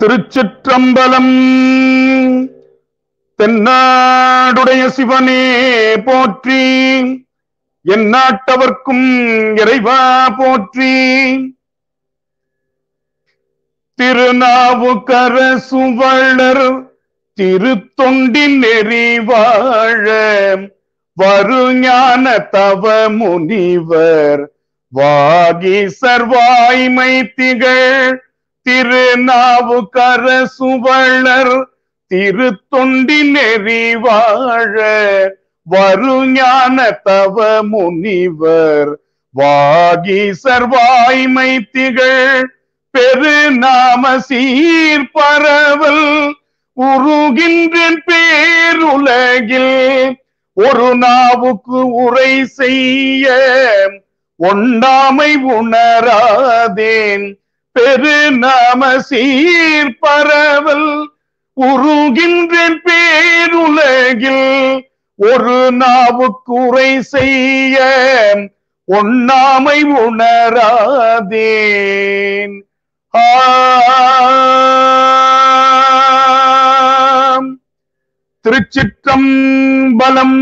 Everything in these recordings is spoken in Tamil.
திருச்சிற்றம்பலம் தென்னாடுடைய சிவனே போற்றி என் நாட்டவர்க்கும் இறைவா போற்றி திருநாவுக்கர சுவளர் திருத்தொண்டில் நெறிவாழ வருஞான தவ முனிவர் வாகீசர் வாய்மை திகழ் திருநாவுக்கர சுவளர் திருத்தொண்டில் நெறிவாழ வருஞான தவ முனிவர் வாகீசர் வாய்மை திகழ் பெருநாம சீர் பரவல் உருகின்றேன் பேருலகில் ஒரு நாவுக்கு உரை செய்ய ஒண்டாமை உணராதேன் பெருநாம சீர் பரவல் உருகின்றேன் பேருலகில் ஒரு நாவுக்கு உரை செய்ய ஒண்ணாமை உணராதேன் ஆம். திருச்சிற்றம்பலம்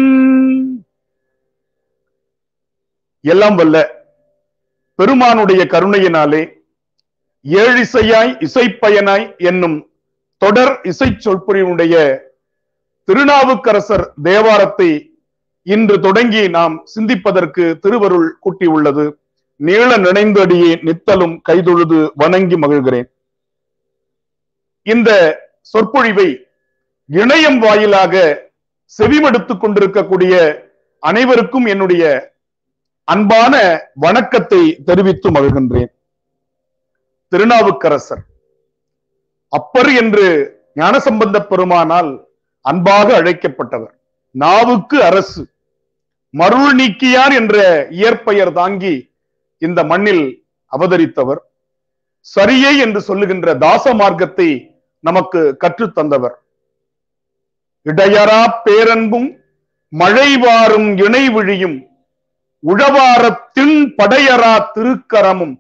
எல்லாம் வல்ல பெருமானுடைய கருணையினாலே ஏழிசையாய் இசைப்பயனாய் என்னும் தொடர் இசை சொற்பொழிவுடைய திருநாவுக்கரசர் தேவாரத்தை இன்று தொடங்கி நாம் சிந்திப்பதற்கு திருவருள் கூட்டியுள்ளது நீள நினைந்தடியே நித்தலும் கைதொழுது வணங்கி மகிழ்கிறேன் இந்த சொற்பொழிவை இணையம் வாயிலாக செவிமடுத்துக் கொண்டிருக்கக்கூடிய அனைவருக்கும் என்னுடைய அன்பான வணக்கத்தை தெரிவித்து மகிழ்கின்றேன் திருநாவுக்கரசர் அப்பர் என்று ஞானசம்பந்த பெருமானால் அன்பாக அழைக்கப்பட்டவர் நாவுக்கு அரசு மருள் நீக்கியார் என்ற இயற்பெயர் தாங்கி இந்த மண்ணில் அவதரித்தவர் சரியை என்று சொல்லுகின்ற தாச மார்க்கத்தை நமக்கு கற்றுத் தந்தவர் இடையரா பேரன்பும் மழை வாரும் இணை விழியும் உழவாரத்தின் படையரா திருக்கரமும்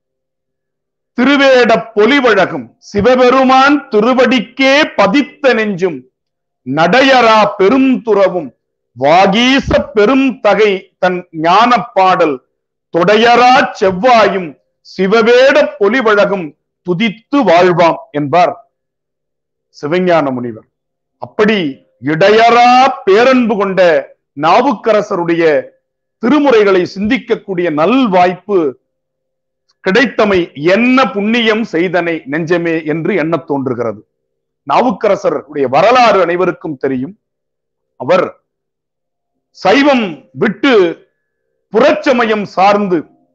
திருவேட பொலிவழகும் சிவபெருமான் திருவடிக்கே பதித்த நெஞ்சும் நடையரா பெரும் துறவும் வாகீச பெரும் தகை தன் ஞான பாடல் தொடையரா செவ்வாயும் சிவவேட பொலிவழகும் துதித்து வாழ்வாம் என்பார் சிவஞான முனிவர் அப்படி இடையரா பேரன்பு கொண்ட நாவுக்கரசருடைய திருமுறைகளை சிந்திக்கக்கூடிய நல் வாய்ப்பு கிடைத்தமை என்ன புண்ணியம் செய்தனை நெஞ்சமே என்று எண்ணத் தோன்றுகிறது நாவுக்கரசருடைய வரலாறு அனைவருக்கும் தெரியும் அவர் சைவம் விட்டு புறச்சமயம் சார்ந்து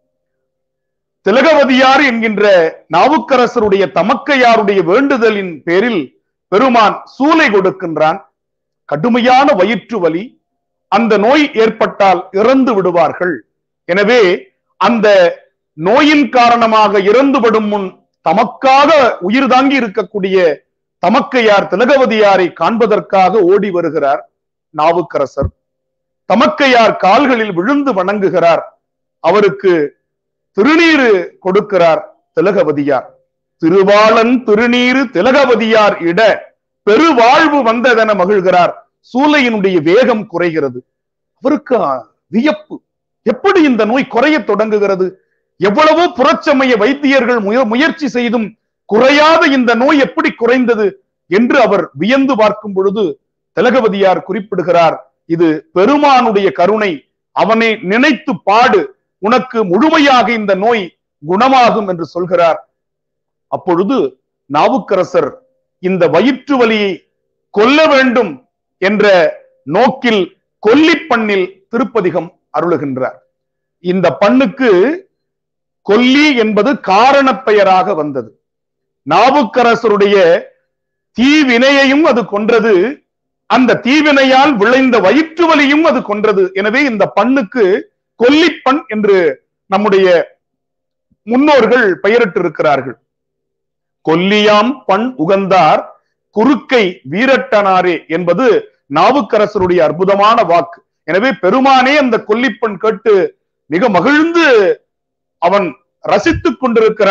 திலகவதியார் என்கின்ற நாவுக்கரசருடைய தமக்கையாருடைய வேண்டுதலின் பேரில் பெருமான் சூலை கொடுக்கின்றான் கடுமையான வயிற்று வலி அந்த நோய் ஏற்பட்டால் இறந்து விடுவார்கள் எனவே அந்த நோயின் காரணமாக இறந்துபடும் முன் தமக்காக உயிர் தாங்கி இருக்கக்கூடிய தமக்கையார் திலகவதியாரை காண்பதற்காக ஓடி வருகிறார் நாவுக்கரசர் தமக்கையார் கால்களில் விழுந்து வணங்குகிறார் அவருக்கு திருநீரு கொடுக்கிறார் திலகவதியார் திருவாளன் திருநீரு திலகவதியார் இட பெருவாழ்வு வந்ததென மகிழ்கிறார் சூலையினுடைய வேகம் குறைகிறது அவருக்கு வியப்பு எப்படி இந்த நோய் குறைய தொடங்குகிறது எவ்வளவோ புறச்சமய வைத்தியர்கள் முயற்சி செய்தும் குறையாத இந்த நோய் எப்படி குறைந்தது என்று அவர் வியந்து பார்க்கும் பொழுது திலகவதியார் குறிப்பிடுகிறார் இது பெருமானுடைய கருணை அவனை நினைத்து பாடு உனக்கு முழுமையாக இந்த நோய் குணமாகும் என்று சொல்கிறார் அப்பொழுது நாவுக்கரசர் இந்த வயிற்று வலியை கொல்ல வேண்டும் என்ற நோக்கில் கொல்லிப்பண்ணில் திருப்பதிகம் அருளுகின்றார் இந்த பண்ணுக்கு கொல்லி என்பது காரண பெயராக வந்தது நாவுக்கரசருடைய தீவினையையும் அது கொன்றது அந்த தீவினையால் விளைந்த வயிற்று வலியும் அது கொன்றது எனவே இந்த பண்ணுக்கு கொல்லிப்பண் என்று நம்முடைய முன்னோர்கள் பெயரிட்டு இருக்கிறார்கள் கொல்லியாம் பண் உகந்தார் குறுக்கை வீரட்டனாரே என்பது நாவுக்கரசருடைய அற்புதமான வாக்கு எனவே பெருமானே அந்த கொல்லிப்பெண் கேட்டு மிக மகிழ்ந்து அவன் ரசித்துக் கொண்டிருக்கிறான்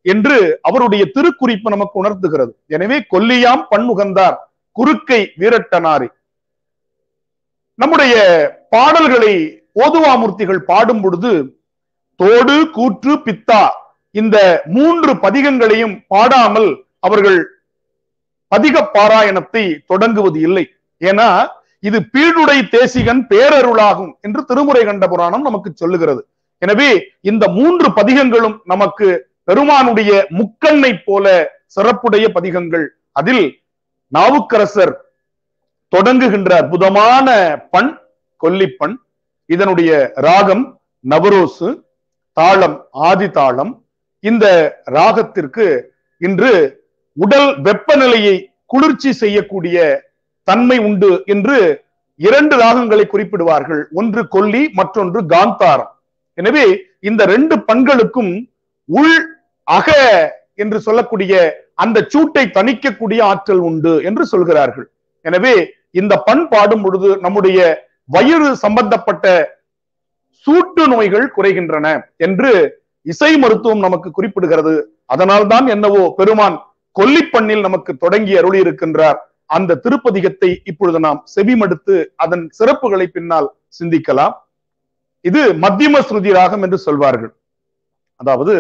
என்று அவருடைய திருக்குறிப்பு நமக்கு உணர்த்துகிறது எனவே கொல்லியாம் பன்முகந்தார் குறுக்கை வீரட்டனாரி நம்முடைய பாடல்களை ஓதுவாமூர்த்திகள் பாடும் பொழுது தோடு கூற்று பித்தா இந்த மூன்று பதிகங்களையும் பாடாமல் அவர்கள் பதிக பாராயணத்தை தொடங்குவது இல்லை ஏன்னா இது பீடுடை தேசிகன் பேரருளாகும் என்று திருமுறை கண்ட புராணம் நமக்கு சொல்லுகிறது எனவே இந்த மூன்று பதிகங்களும் நமக்கு பெருமானுடைய முக்கண்ணை போல சிறப்புடைய பதிகங்கள் அதில் நாவுக்கரசர் தொடங்குகின்ற அற்புதமான பண் கொல்லிப்பண் இதனுடைய ராகம் நவரோசு தாளம் ஆதி தாளம் இந்த ராகத்திற்கு இன்று உடல் வெப்பநிலையை குளிர்ச்சி செய்யக்கூடிய தன்மை உண்டு என்று இரண்டு ராகங்களை குறிப்பிடுவார்கள் ஒன்று கொல்லி மற்றொன்று காந்தாரம் எனவே இந்த ரெண்டு பண்களுக்கும் உள் அக என்று சொல்லக்கூடிய அந்த சூட்டை தணிக்கக்கூடிய ஆற்றல் உண்டு என்று சொல்கிறார்கள் எனவே இந்த பண் பாடும் பொழுது நம்முடைய வயிறு சம்பந்தப்பட்ட சூட்டு நோய்கள் குறைகின்றன என்று இசை மருத்துவம் நமக்கு குறிப்பிடுகிறது அதனால்தான் என்னவோ பெருமான் கொல்லிப்பண்ணில் நமக்கு தொடங்கி அருளி இருக்கின்றார் அந்த திருப்பதிகத்தை இப்பொழுது நாம் செவிமடுத்து அதன் சிறப்புகளை பின்னால் சிந்திக்கலாம் இது மத்தியம ஸ்ருதி ராகம் என்று சொல்வார்கள் அதாவது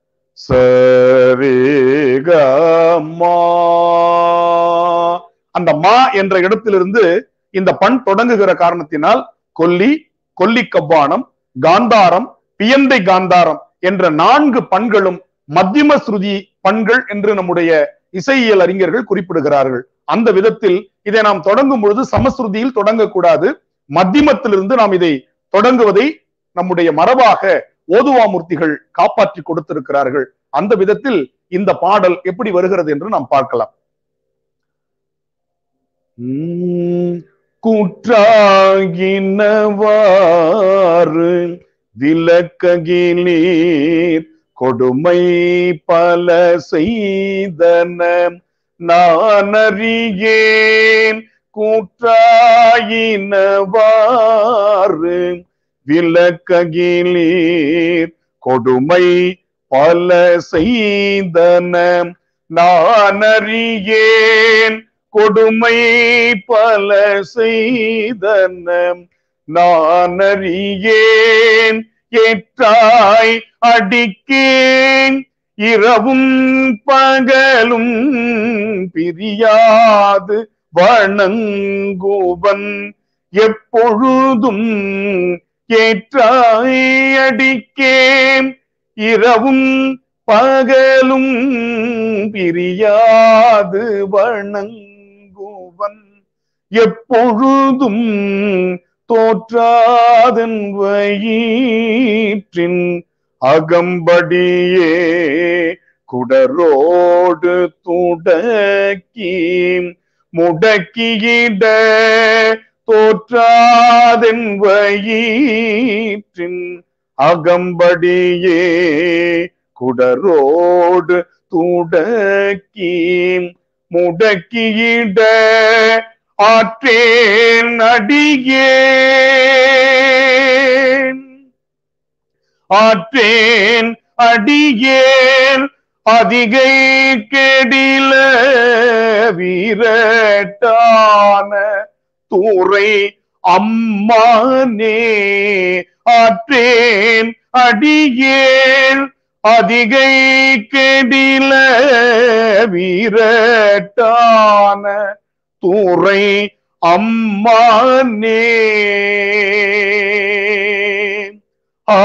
சரிகமா அந்த மா என்ற இடத்திலிருந்து இந்த பண் தொடங்குகிற காரணத்தினால் கொல்லி கொல்லி கவ்வானம் காந்தாரம் பியந்தை காந்தாரம் என்ற நான்கு பண்களும் மத்தியம ஸ்ருதி பண்கள் என்று நம்முடைய இசையியல் அறிஞர்கள் குறிப்பிடுகிறார்கள் அந்த விதத்தில் இதை நாம் தொடங்கும் பொழுது சமஸ்ருதியில் தொடங்கக்கூடாது மத்தியமத்திலிருந்து நாம் இதை தொடங்குவதை நம்முடைய மரபாக ஓதுவாமூர்த்திகள் காப்பாற்றி கொடுத்திருக்கிறார்கள் அந்த விதத்தில் இந்த பாடல் எப்படி வருகிறது என்று நாம் பார்க்கலாம் கூற்றாகினவாறு விளக்ககிலீர் கொடுமை பல செய்தன நான் அறியேன் கூற்றாயினவாறு விளக்ககிலீர் கொடுமை பல செய்தன நான் அறியேன் கொடுமை பல செய்தன நான் அறியேன் ஏற்றாய் அடிக்கேன் இரவும் பகலும் பிரியாது வணங்குவன் எப்பொழுதும் ஏற்றாய் அடிக்கேன் இரவும் பகலும் பிரியாது வணங்குவன் எப்பொழுதும் தோற்றாதன் வயிற்றின் அகம்படியே குடரோடு துடக்கி முடக்கியிட தோற்றாதென் வயிற்றின் அகம்படியே குடரோடு துடக்கி முடக்கியிட ஆற்றேன் அடியேன் ஆற்றேன் அடியேன் அதிகை கெடில வீரட்டான தூரை அம்மானே ஆற்றேன் அடியேன் அதிகை கெடில வீரட்டான தூரை அம்மானே ஆ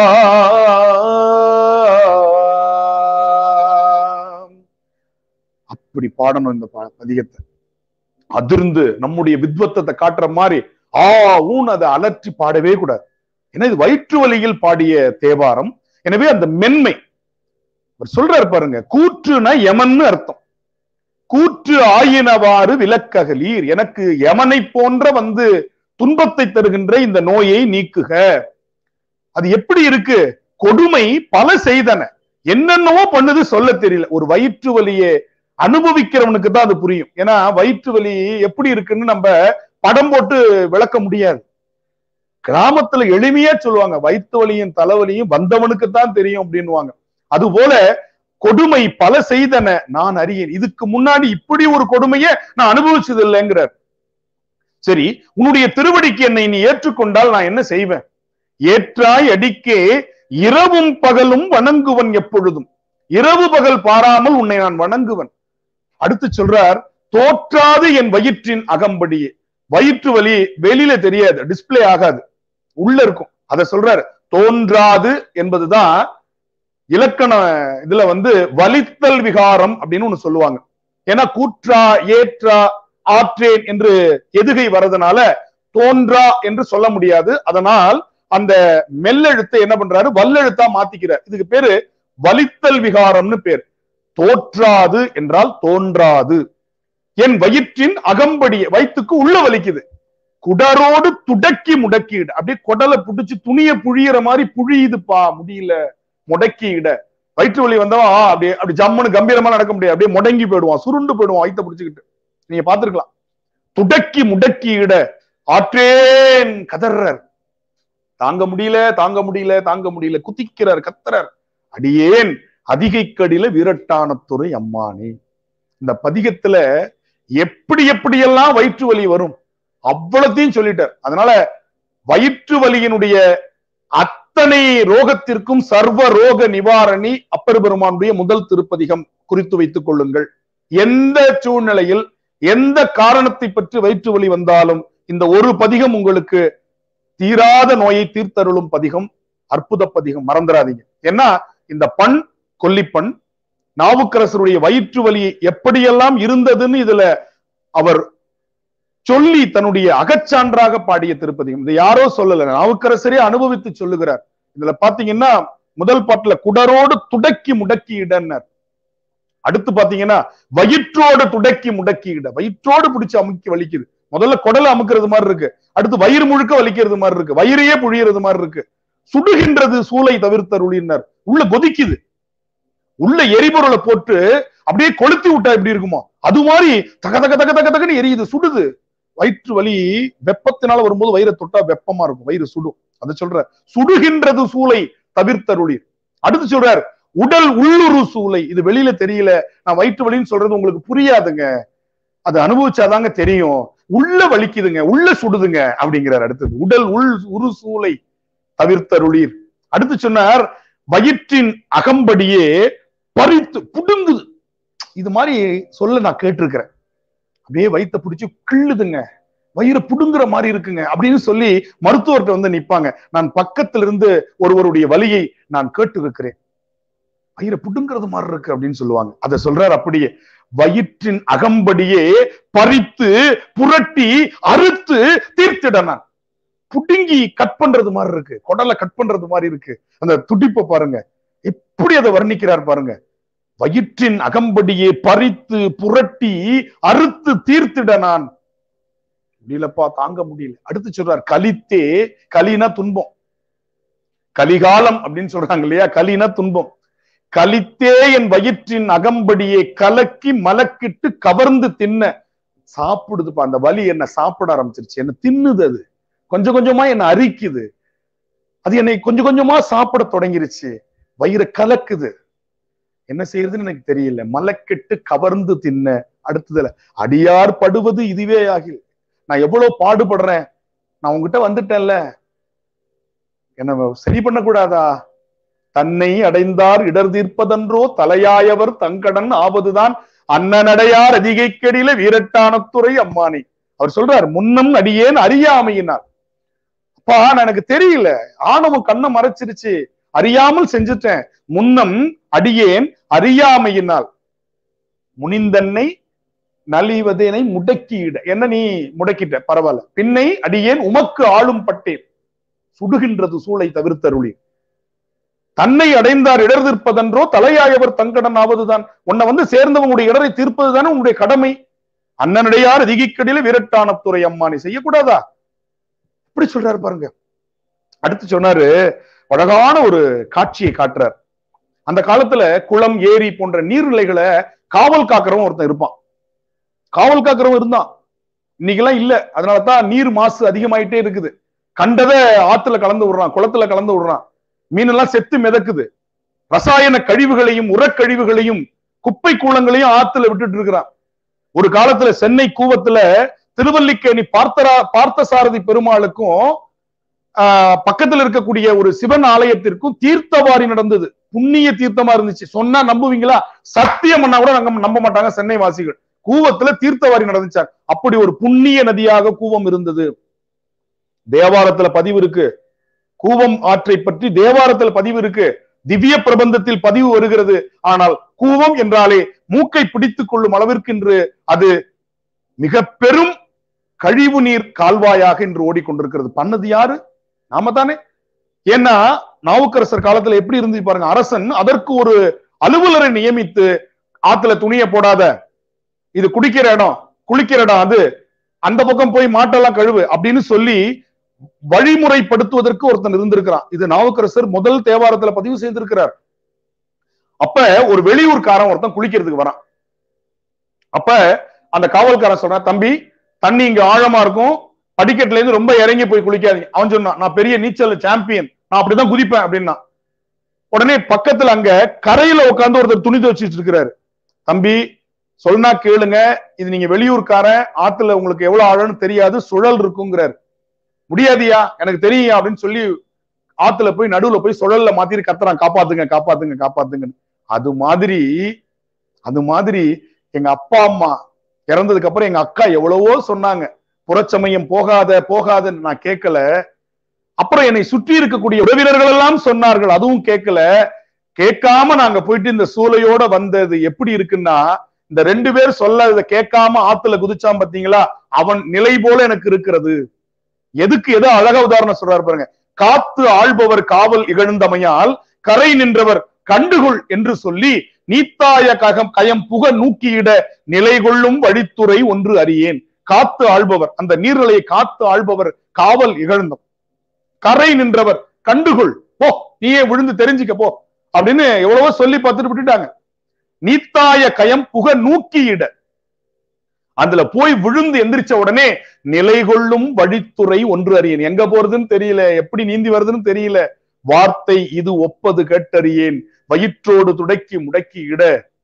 அப்படி பாடணும் இந்த பா- பதிகத்தை அதிர்ந்து நம்முடைய வித்வத்தத்தை காட்டுற மாதிரி ஆ ஊன் அதை அலற்றி பாடவே கூடாது ஏன்னா இது வயிற்று வலியில் பாடிய தேவாரம் எனவே அந்த மென்மை அவர் சொல்றாரு பாருங்க கூற்றுனா யமன்னு அர்த்தம் கூற்று ஆயினவாறு விலக்ககலீர் எனக்கு யமனை போன்ற வந்து துன்பத்தை தருகின்ற இந்த நோயை நீக்குக அது எப்படி இருக்கு கொடுமை பல செய்தன என்னென்னவோ பண்ணுது சொல்ல தெரியல ஒரு வயிற்று வலியை அனுபவிக்கிறவனுக்கு தான் அது புரியும் ஏன்னா வயிற்று வலி எப்படி இருக்குன்னு நம்ம படம் போட்டு விளக்க முடியாது கிராமத்துல எளிமையா சொல்லுவாங்க வயிற்று வலியும் தலைவலியும் வந்தவனுக்கு தான் தெரியும் அப்படின்னுவாங்க அது போல கொடுமை பல செய்தன நான் அறியேன் இதுக்கு முன்னாடி இப்படி ஒரு கொடுமையை நான் அனுபவிச்சது இல்லைங்கிறார் சரி உன்னுடைய திருவடிக்கு என்னை நீ ஏற்றுக்கொண்டால் நான் என்ன செய்வேன் ஏற்றாய் அடிக்கே இரவும் பகலும் வணங்குவன் எப்பொழுதும் இரவு பகல் பாராமல் உன்னை நான் வணங்குவன் அடுத்து சொல்றார் தோற்றாது என் வயிற்றின் அகம்படியே வயிற்று வலி வெளியில தெரியாது டிஸ்ப்ளே ஆகாது உள்ள இருக்கும் அதை சொல்றாரு தோன்றாது என்பதுதான் இலக்கண இதுல வந்து வலித்தல் விகாரம் அப்படின்னு ஒண்ணு சொல்லுவாங்க ஏன்னா கூற்றா ஏற்றா ஆற்றேன் என்று எதுகை வரதுனால தோன்றா என்று சொல்ல முடியாது அதனால் அந்த மெல்லெழுத்தை என்ன பண்றாரு வல்லெழுத்தா மாத்திக்கிறார் இதுக்கு பேரு வலித்தல் விகாரம்னு பேர் தோற்றாது என்றால் தோன்றாது என் வயிற்றின் அகம்படிய வயிற்றுக்கு உள்ள வலிக்குது குடரோடு துடக்கி முடக்கிடு அப்படியே குடலை புடிச்சு துணிய புழியிற மாதிரி புழியுதுப்பா முடியல முடக்கிட வயிற்று வலி வந்தவன் ஆ, அப்படியே அப்படி ஜம்முன்னு கம்பீரமா நடக்க முடியாது அப்படியே முடங்கி போயிடுவான் சுருண்டு போயிடுவான் வயித்தை பிடிச்சுக்கிட்டு நீங்க பாத்துருக்கலாம் துடக்கி முடக்கியிட ஆற்றேன் கதறார் தாங்க முடியல தாங்க முடியல தாங்க முடியல குதிக்கிறார் கத்துறார் அடியேன் அதிகைக்கடியில வீரட்டானத்துறை அம்மானே இந்த பதிகத்துல எப்படி எப்படியெல்லாம் வயிற்று வலி வரும் அவ்வளத்தையும் சொல்லிட்டார் அதனால வயிற்று வலியினுடைய அத்தனை ரோகத்திற்கும் சர்வ ரோக நிவாரணி அப்பர் பெருமானுடைய முதல் திருப்பதிகம் குறித்து வைத்துக் கொள்ளுங்கள் எந்த சூழ்நிலையில் எந்த காரணத்தை பற்றி வயிற்று வலி வந்தாலும் இந்த ஒரு பதிகம் உங்களுக்கு தீராத நோயை தீர்த்தருளும் பதிகம் அற்புத பதிகம் மறந்துடாதீங்க ஏன்னா இந்த பண் கொல்லிப்பண் நாவுக்கரசருடைய வயிற்று வலி எப்படியெல்லாம் இருந்ததுன்னு இதுல அவர் சொல்லி தன்னுடைய அகச்சான்றாக பாடிய திருப்பதிகம் இது யாரோ சொல்லல நாவுக்கரசரே அனுபவித்து சொல்லுகிறார் இதுல பாத்தீங்கன்னா முதல் பாட்டுல குடரோடு துடக்கி முடக்கி இடன்னர் அடுத்து பாத்தீங்கன்னா வயிற்றோடு துடக்கி முடக்கி இட வயிற்றோடு பிடிச்சு அமுக்கி வலிக்குது முதல்ல குடலை அமுக்கிறது மாதிரி இருக்கு அடுத்து வயிறு முழுக்க வலிக்கிறது மாதிரி இருக்கு வயிறையே புழியறது மாதிரி இருக்கு சுடுகின்றது சூளை தவிர்த்தருளினர் உள்ள கொதிக்குது உள்ள எரிபொருளை போட்டு அப்படியே கொளுத்தி விட்டா எப்படி இருக்குமோ அது மாதிரி தக தக தக தக தகன்னு எரியுது சுடுது வயிற்று வலி வெப்பத்தினால வரும்போது வயிறை தொட்டா வெப்பமா இருக்கும் வயிறு சுடும் அதை சொல்ற சுடுகின்றது சூளை தவிர்த்தருளி அடுத்து சொல்றார் உடல் உள்ளுரு சூளை இது வெளியில தெரியல நான் வயிற்று வலின்னு சொல்றது உங்களுக்கு புரியாதுங்க அது அனுபவிச்சாதாங்க தெரியும் உள்ள வலிக்குதுங்க உள்ள சுடுதுங்க அப்படிங்கிறார் அடுத்தது உடல் உள் உரு சூளை தவிர்த்தருளீர் அடுத்து சொன்னார் வயிற்றின் அகம்படியே பறித்து புடுங்குது இது மாதிரி சொல்ல நான் கேட்டிருக்கிறேன் அப்படியே வயித்தை பிடிச்சு கிள்ளுதுங்க வயிறு புடுங்குற மாதிரி இருக்குங்க அப்படின்னு சொல்லி மருத்துவர்கிட்ட வந்து நிப்பாங்க நான் பக்கத்துல இருந்து ஒருவருடைய வலியை நான் கேட்டு இருக்கிறேன் வயிறு புடுங்கிறது மாதிரி இருக்கு அப்படின்னு சொல்லுவாங்க அதை சொல்றாரு அப்படியே வயிற்றின் அகம்படியே பறித்து புரட்டி அறுத்து தீர்த்திட நான் புடுங்கி கட் பண்றது மாதிரி இருக்கு குடலை கட் பண்றது மாதிரி இருக்கு அந்த துடிப்பை பாருங்க எப்படி அதை வர்ணிக்கிறார் பாருங்க வயிற்றின் அகம்படியே பறித்து புரட்டி அறுத்து தீர்த்திட நான் முடியலப்பா தாங்க முடியல அடுத்து சொல்றார் கலித்தே கலினா துன்பம் கலிகாலம் அப்படின்னு சொல்றாங்க இல்லையா கலினா துன்பம் கலித்தே என் வயிற்றின் அகம்படியே கலக்கி மலக்கிட்டு கவர்ந்து தின்ன சாப்பிடுதுப்பா அந்த வலி என்ன சாப்பிட ஆரம்பிச்சிருச்சு என்ன தின்னுது அது கொஞ்சம் கொஞ்சமா என்ன அரிக்குது அது என்னை கொஞ்சம் கொஞ்சமா சாப்பிட தொடங்கிருச்சு வயிறு கலக்குது என்ன செய்யறதுன்னு எனக்கு தெரியல மலக்கெட்டு கவர்ந்து தின்ன அடுத்ததுல அடியார் படுவது இதுவே ஆகில் நான் எவ்வளவு பாடுபடுறேன் நான் உங்ககிட்ட வந்துட்டேன்ல என்ன சரி பண்ணக்கூடாதா தன்னை அடைந்தார் இடர் தீர்ப்பதன்றோ தலையாயவர் தங்கடன் ஆவதுதான் அன்னநடையார் அதிகைக்கடியில வீரட்டானத்துறை அம்மானி அவர் சொல்றார் முன்னம் அடியேன் அறியாமையினார் அப்பா நான் எனக்கு தெரியல ஆணவம் கண்ணை மறைச்சிருச்சு அறியாமல் செஞ்சுட்டேன் முன்னம் அடியேன் அறியாமையினால் முனிந்தன்னை நலிவதேனை முடக்கியிட என்ன நீ முடக்கிட்ட பரவாயில்ல பின்னை அடியேன் உமக்கு ஆளும் பட்டேன் சுடுகின்றது சூளை தவிர்த்தருளி தன்னை அடைந்தார் இடர் தீர்ப்பதன்றோ தலையாயவர் தங்கடன் ஆவதுதான் உன்னை வந்து சேர்ந்தவங்களுடைய இடரை தீர்ப்பதுதானே உன்னுடைய கடமை அண்ணனடையார் அதிகிக்கடியில வீரட்டானத்துறை அம்மானி செய்யக்கூடாதா இப்படி சொல்றாரு பாருங்க அடுத்து சொன்னாரு அழகான ஒரு காட்சியை காட்டுறார் அந்த காலத்துல குளம் ஏரி போன்ற நீர்நிலைகளை காவல் காக்கிறவன் ஒருத்தன் இருப்பான் காவல் காக்கிறவன் இருந்தான் இன்னைக்கெல்லாம் இல்ல அதனாலதான் நீர் மாசு அதிகமாயிட்டே இருக்குது கண்டதை ஆத்துல கலந்து விடுறான் குளத்துல கலந்து விடுறான் மீன் எல்லாம் செத்து மிதக்குது ரசாயன கழிவுகளையும் உரக்கழிவுகளையும் குப்பை கூலங்களையும் ஆத்துல விட்டுட்டு இருக்கிறான் ஒரு காலத்துல சென்னை கூவத்துல திருவல்லிக்கேணி பார்த்தரா பார்த்தசாரதி பெருமாளுக்கும் ஆஹ், பக்கத்துல இருக்கக்கூடிய ஒரு சிவன் ஆலயத்திற்கும் தீர்த்தவாரி நடந்தது புண்ணிய தீர்த்தமா இருந்துச்சு சொன்னா நம்புவீங்களா சத்தியம் பண்ணா கூட நாங்க நம்ப மாட்டாங்க சென்னை வாசிகள் கூவத்துல தீர்த்தவாரி நடந்துச்சாங்க அப்படி ஒரு புண்ணிய நதியாக கூவம் இருந்தது தேவாரத்துல பதிவு இருக்கு கூவம் ஆற்றை பற்றி தேவாரத்துல பதிவு இருக்கு திவ்ய பிரபந்தத்தில் பதிவு வருகிறது ஆனால் கூவம் என்றாலே மூக்கை பிடித்துக் கொள்ளும் அளவிற்கு இன்று அது மிக பெரும் கழிவு நீர் கால்வாயாக இன்று ஓடிக்கொண்டிருக்கிறது பண்ணது யாரு நாம தானே ஏன்னா நாவுக்கரசர் காலத்துல எப்படி இருந்து பாருங்க அரசன் அதற்கு ஒரு அலுவலரை நியமித்து ஆத்துல துணியை போடாத இது குடிக்கிற இடம் குளிக்கிற இடம் அது அந்த பக்கம் போய் மாட்டெல்லாம் கழுவு அப்படின்னு சொல்லி வழிமுறைப்படுத்துவதற்கு ஒருத்தன் இருந்திருக்கிறான் இது நாவுக்கரசர் முதல் தேவாரத்துல பதிவு செய்திருக்கிறார் அப்ப ஒரு வெளியூர்காரன் ஒருத்தன் குளிக்கிறதுக்கு வரான் அப்ப அந்த காவல்காரன் சொல்றான் தம்பி தண்ணி இங்க ஆழமா இருக்கும் படிக்கட்டுல இருந்து ரொம்ப இறங்கி போய் குளிக்காதீங்க அவன் சொன்னான் நான் பெரிய நீச்சல் சாம்பியன் நான் அப்படிதான் குதிப்பேன் அப்படின்னா உடனே பக்கத்துல அங்க கரையில உட்கார்ந்து ஒருத்தர் துணி துவச்சிட்டு இருக்கிறாரு தம்பி சொன்னா கேளுங்க இது நீங்க வெளியூர்காரன் ஆத்துல உங்களுக்கு எவ்வளவு ஆழம்னு தெரியாது சுழல் இருக்குங்கிறாரு முடியாதியா எனக்கு தெரியும் அப்படின்னு சொல்லி ஆத்துல போய் நடுவுல போய் சுழல்ல மாத்திட்டு கத்துறான் காப்பாத்துங்க காப்பாத்துங்க காப்பாத்துங்க அது மாதிரி அது மாதிரி எங்க அப்பா அம்மா இறந்ததுக்கு அப்புறம் எங்க அக்கா எவ்வளவோ சொன்னாங்க புறச்சமயம் போகாத போகாதன்னு நான் கேட்கல அப்புறம் என்னை சுற்றி இருக்கக்கூடிய உறவினர்கள் எல்லாம் சொன்னார்கள் அதுவும் கேட்கல கேட்காம நாங்க போயிட்டு இந்த சூளையோட வந்தது எப்படி இருக்குன்னா இந்த ரெண்டு பேர் சொல்ல இதை கேட்காம ஆத்துல குதிச்சான் பாத்தீங்களா அவன் நிலை போல எனக்கு இருக்கிறது எதுக்கு எதோ அழகா உதாரணம் சொல்றாரு பாருங்க காத்து ஆள்பவர் காவல் இகழ்ந்தமையால் கரை நின்றவர் கண்டுகொள் என்று சொல்லி நீத்தாய ககம் கயம் புக நூக்கியிட நிலை கொள்ளும் வழித்துறை ஒன்று அறியேன் காத்து ஆள்பவர் அந்த நீர்நிலையை காத்து ஆள்பவர் காவல் இகழ்ந்தம் கரை நின்றவர் கண்டுகொள் போ நீயே விழுந்து தெரிஞ்சுக்க போ அப்படின்னு எவ்வளவோ சொல்லி பார்த்துட்டு விட்டுட்டாங்க நீத்தாய கயம் புக நூக்கியிட அதுல போய் விழுந்து எந்திரிச்ச உடனே நிலை கொள்ளும் வழித்துறை ஒன்று அறியேன் எங்க போறதுன்னு தெரியல எப்படி நீந்தி வருதுன்னு தெரியல வார்த்தை இது ஒப்பது கேட்டறியேன் வயிற்றோடு துடக்கி முடக்கி இட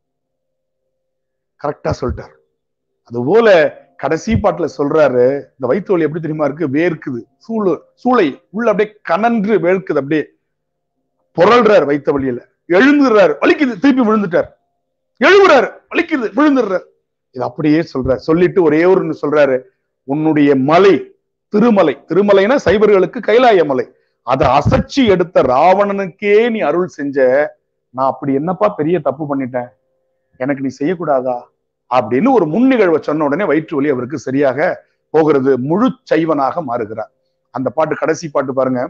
கரெக்டா சொல்லிட்டார் அதுபோல கடைசி பாட்டுல சொல்றாரு இந்த வயிற்று வலி எப்படி தெரியுமா இருக்கு வேர்க்குது சூழு சூளை உள்ள அப்படியே கனன்று வேர்க்குது அப்படியே புரள்றாரு வைத்த வழியில எழுந்துடுறாரு வலிக்குது திருப்பி விழுந்துட்டார் எழுவுறாரு வலிக்குது விழுந்துடுறாரு இது அப்படியே சொல்றாரு சொல்லிட்டு ஒரே ஒரு சொல்றாரு உன்னுடைய மலை திருமலை திருமலைனா சைவர்களுக்கு கைலாய மலை அதை அசைச்சு எடுத்த ராவணனுக்கே நீ அருள் செஞ்ச நான் அப்படி என்னப்பா பெரிய தப்பு பண்ணிட்டேன் எனக்கு நீ செய்யக்கூடாதா அப்படின்னு ஒரு முன்னிகழ்வை சொன்ன உடனே வயிற்று வலி அவருக்கு சரியாக போகிறது முழு சைவனாக மாறுகிறார் அந்த பாட்டு கடைசி பாட்டு பாருங்க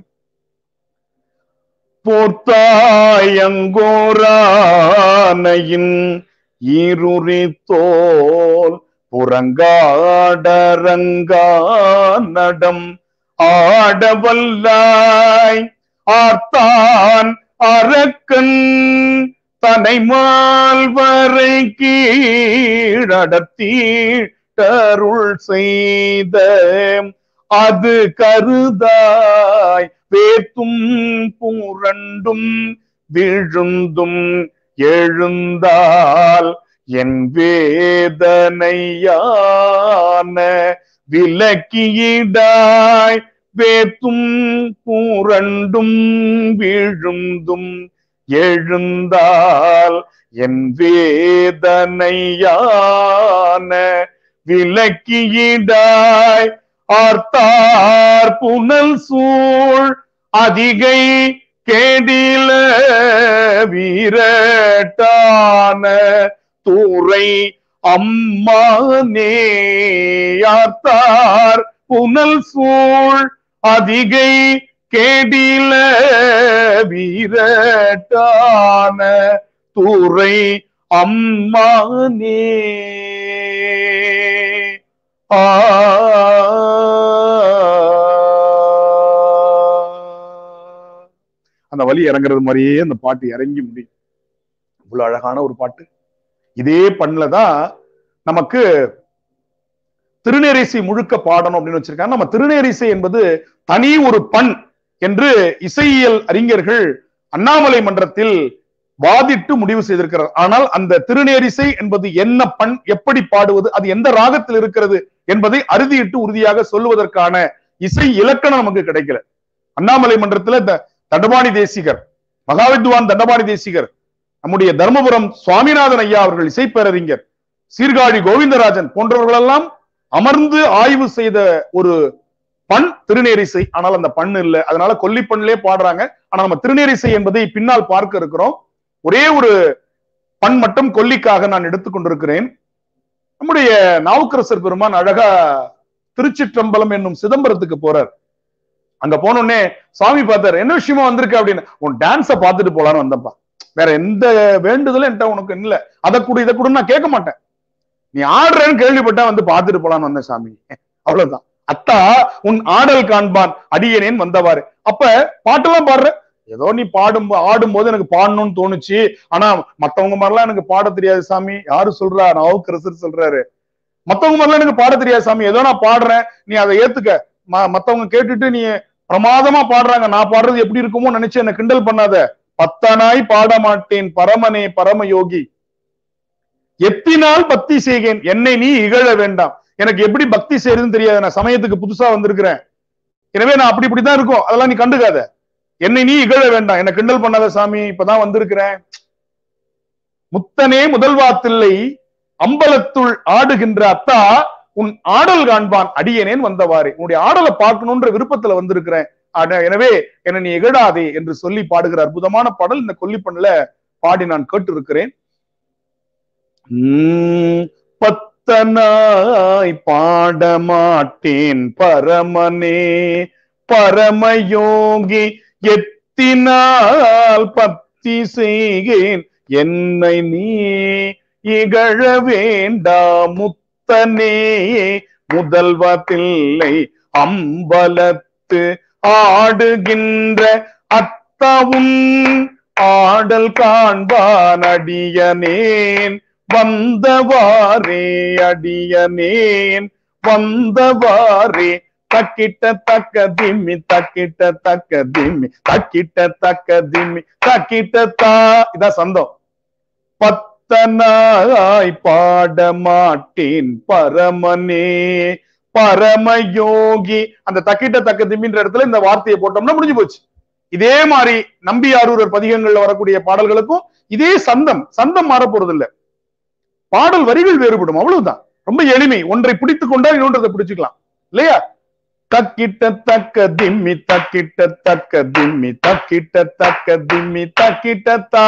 போர்த்தாயங்கோரானையின் ஈருரி தோல் புறங்காடரங்கா நடம் ஆடவல்லாய் ஆர்த்தான் அரக்கன் தனை மால்வரை கீழடத்தீட்டருள் செய்த அது கருதாய் வேத்தும் புரண்டும் விழுந்தும் எழுந்தால் என் வேதனையான விலக்கியிடாய் வேத்தும் புரண்டும் விழுந்தும் எழுந்தால் என் வேதனையான விலக்கியிடாய் ஆர்த்தார் புனல் சூழ் அதிகை கேடில வீரட்டான தூரை அம்மானே யார்த்தார் புனல் சூழ் அதிகை கேடில வீரட்டான தூரை அம்மானே ஆ அந்த வழி இறங்குறது மாதிரியே அந்த பாட்டு இறங்கி முடியும் இவ்வளவு அழகான ஒரு பாட்டு இதே பண்ணல தான் நமக்கு திருநேரிசை முழுக்க பாடணும் அப்படின்னு வச்சிருக்காங்க நம்ம திருநேரிசை என்பது தனி ஒரு பண் என்று இசையியல் அறிஞர்கள் அண்ணாமலை மன்றத்தில் வாதிட்டு முடிவு செய்திருக்கிறார் ஆனால் அந்த திருநேரிசை என்பது என்ன பண் எப்படி பாடுவது அது எந்த ராகத்தில் இருக்கிறது என்பதை அறுதியிட்டு உறுதியாக சொல்லுவதற்கான இசை இலக்கணம் நமக்கு கிடைக்கல அண்ணாமலை மன்றத்துல இந்த தண்டபாணி தேசிகர் மகாவித்வான் தண்டபாணி தேசிகர் நம்முடைய தர்மபுரம் சுவாமிநாதன் ஐயா அவர்கள் இசைப்பேரறிஞர் சீர்காழி கோவிந்தராஜன் போன்றவர்களெல்லாம் அமர்ந்து ஆய்வு செய்த ஒரு பண் திருநேரிசை ஆனால் அந்த பண் இல்ல அதனால கொல்லிப்பண்ணிலே பாடுறாங்க ஆனா நம்ம திருநேரிசை என்பதை பின்னால் பார்க்க இருக்கிறோம் ஒரே ஒரு பண் மட்டும் கொல்லிக்காக நான் எடுத்துக்கொண்டிருக்கிறேன் நம்முடைய நாவுக்கரசர் பெருமான் அழகா திருச்சிற்றம்பலம் என்னும் சிதம்பரத்துக்கு போறார் அங்க போனோடனே சுவாமி பார்த்தாரு என்ன விஷயமா வந்திருக்க அப்படின்னு உன் டான்ஸ பார்த்துட்டு போலான்னு வந்தப்பா வேற எந்த வேண்டுதலும் என்கிட்ட உனக்கு இல்ல அதை கூட இதை கூட நான் கேட்க மாட்டேன் நீ ஆடுறேன்னு கேள்விப்பட்டா வந்து பார்த்துட்டு போலான்னு வந்தேன் சாமி அவ்வளவுதான் அத்தா உன் ஆடல் காண்பான் அடியனேன் வந்தவாறு அப்ப பாட்டெல்லாம் பாடுற ஏதோ நீ பாடும் ஆடும் போது எனக்கு பாடணும்னு தோணுச்சு ஆனா மத்தவங்க மாதிரிலாம் எனக்கு பாட தெரியாது சாமி யாரு சொல்றா நாவுக்கரசர் சொல்றாரு மத்தவங்க மாதிரிலாம் எனக்கு பாட தெரியாது சாமி ஏதோ நான் பாடுறேன் நீ அதை ஏத்துக்க ம- மத்தவங்க கேட்டுட்டு நீ பிரமாதமா பாடுறாங்க நான் பாடுறது எப்படி இருக்குமோ நினைச்சு என்ன கிண்டல் பண்ணாத பத்தனாய் பாட மாட்டேன் பரமனே பரம யோகி எத்தினால் பக்தி செய்கேன் என்னை நீ இகழ வேண்டாம் எனக்கு எப்படி பக்தி செய்யறதுன்னு தெரியாது நான் சமயத்துக்கு புதுசா வந்திருக்கிறேன் எனவே நான் அப்படி இப்படிதான் இருக்கும் அதெல்லாம் நீ கண்டுக்காத என்னை நீ இகழ வேண்டாம் என்ன கிண்டல் பண்ணாத சாமி இப்பதான் வந்திருக்கிறேன் முத்தனே முதல்வாத்தில்லை அம்பலத்துள் ஆடுகின்ற அத்தா உன் ஆடல் காண்பான் அடியேனேன் வந்தவாறு உன்னுடைய ஆடலை பார்க்கணுன்ற விருப்பத்துல வந்திருக்கிறேன் ஆனா- எனவே என்னை நீ இகழாதே என்று சொல்லி பாடுகிற அற்புதமான பாடல் இந்த கொல்லிப்பண்ணுல பாடி நான் கேட்டு இருக்கிறேன் பத்தனாய் பாடமாட்டேன் பரமனே பரமயோகி எத்தினால் பக்தி செய்கேன் என்னை நீ இகழ வேண்டாம் முத்தனே முதல்வதில்லை அம்பலத்து ஆடுகின்ற அத்தவும் ஆடல் காண்பான் அடியனேன் வந்தவாறே அடியனேன் வந்தவாறே தக்கிட்ட தக்க திம்மி தக்கிட்ட தக்க திம்மி தக்கிட்ட தக்க திம்மி தக்கிட்ட தா இதான் சந்தம் பத்தனாய் பாட மாட்டேன் பரமனே பரமயோகி அந்த தக்கிட்ட தக்க திம்மின்ற இடத்துல இந்த வார்த்தையை போட்டோம்னா முடிஞ்சு போச்சு இதே மாதிரி நம்பியாரூரர் பதிகங்கள்ல வரக்கூடிய பாடல்களுக்கும் இதே சந்தம் சந்தம் மாற போறது இல்ல பாடல் வரிகள் வேறுபடும் அவ்வளவுதான் ரொம்ப எளிமை ஒன்றை பிடித்துக் கொண்டால் இன்னொன்றதை பிடிச்சுக்கலாம் இல்லையா தக்கிட்ட தக்க திம்மி தக்கிட்ட தக்க திம்மி தக்கிட்ட தக்க திம்மி தக்கிட்ட தா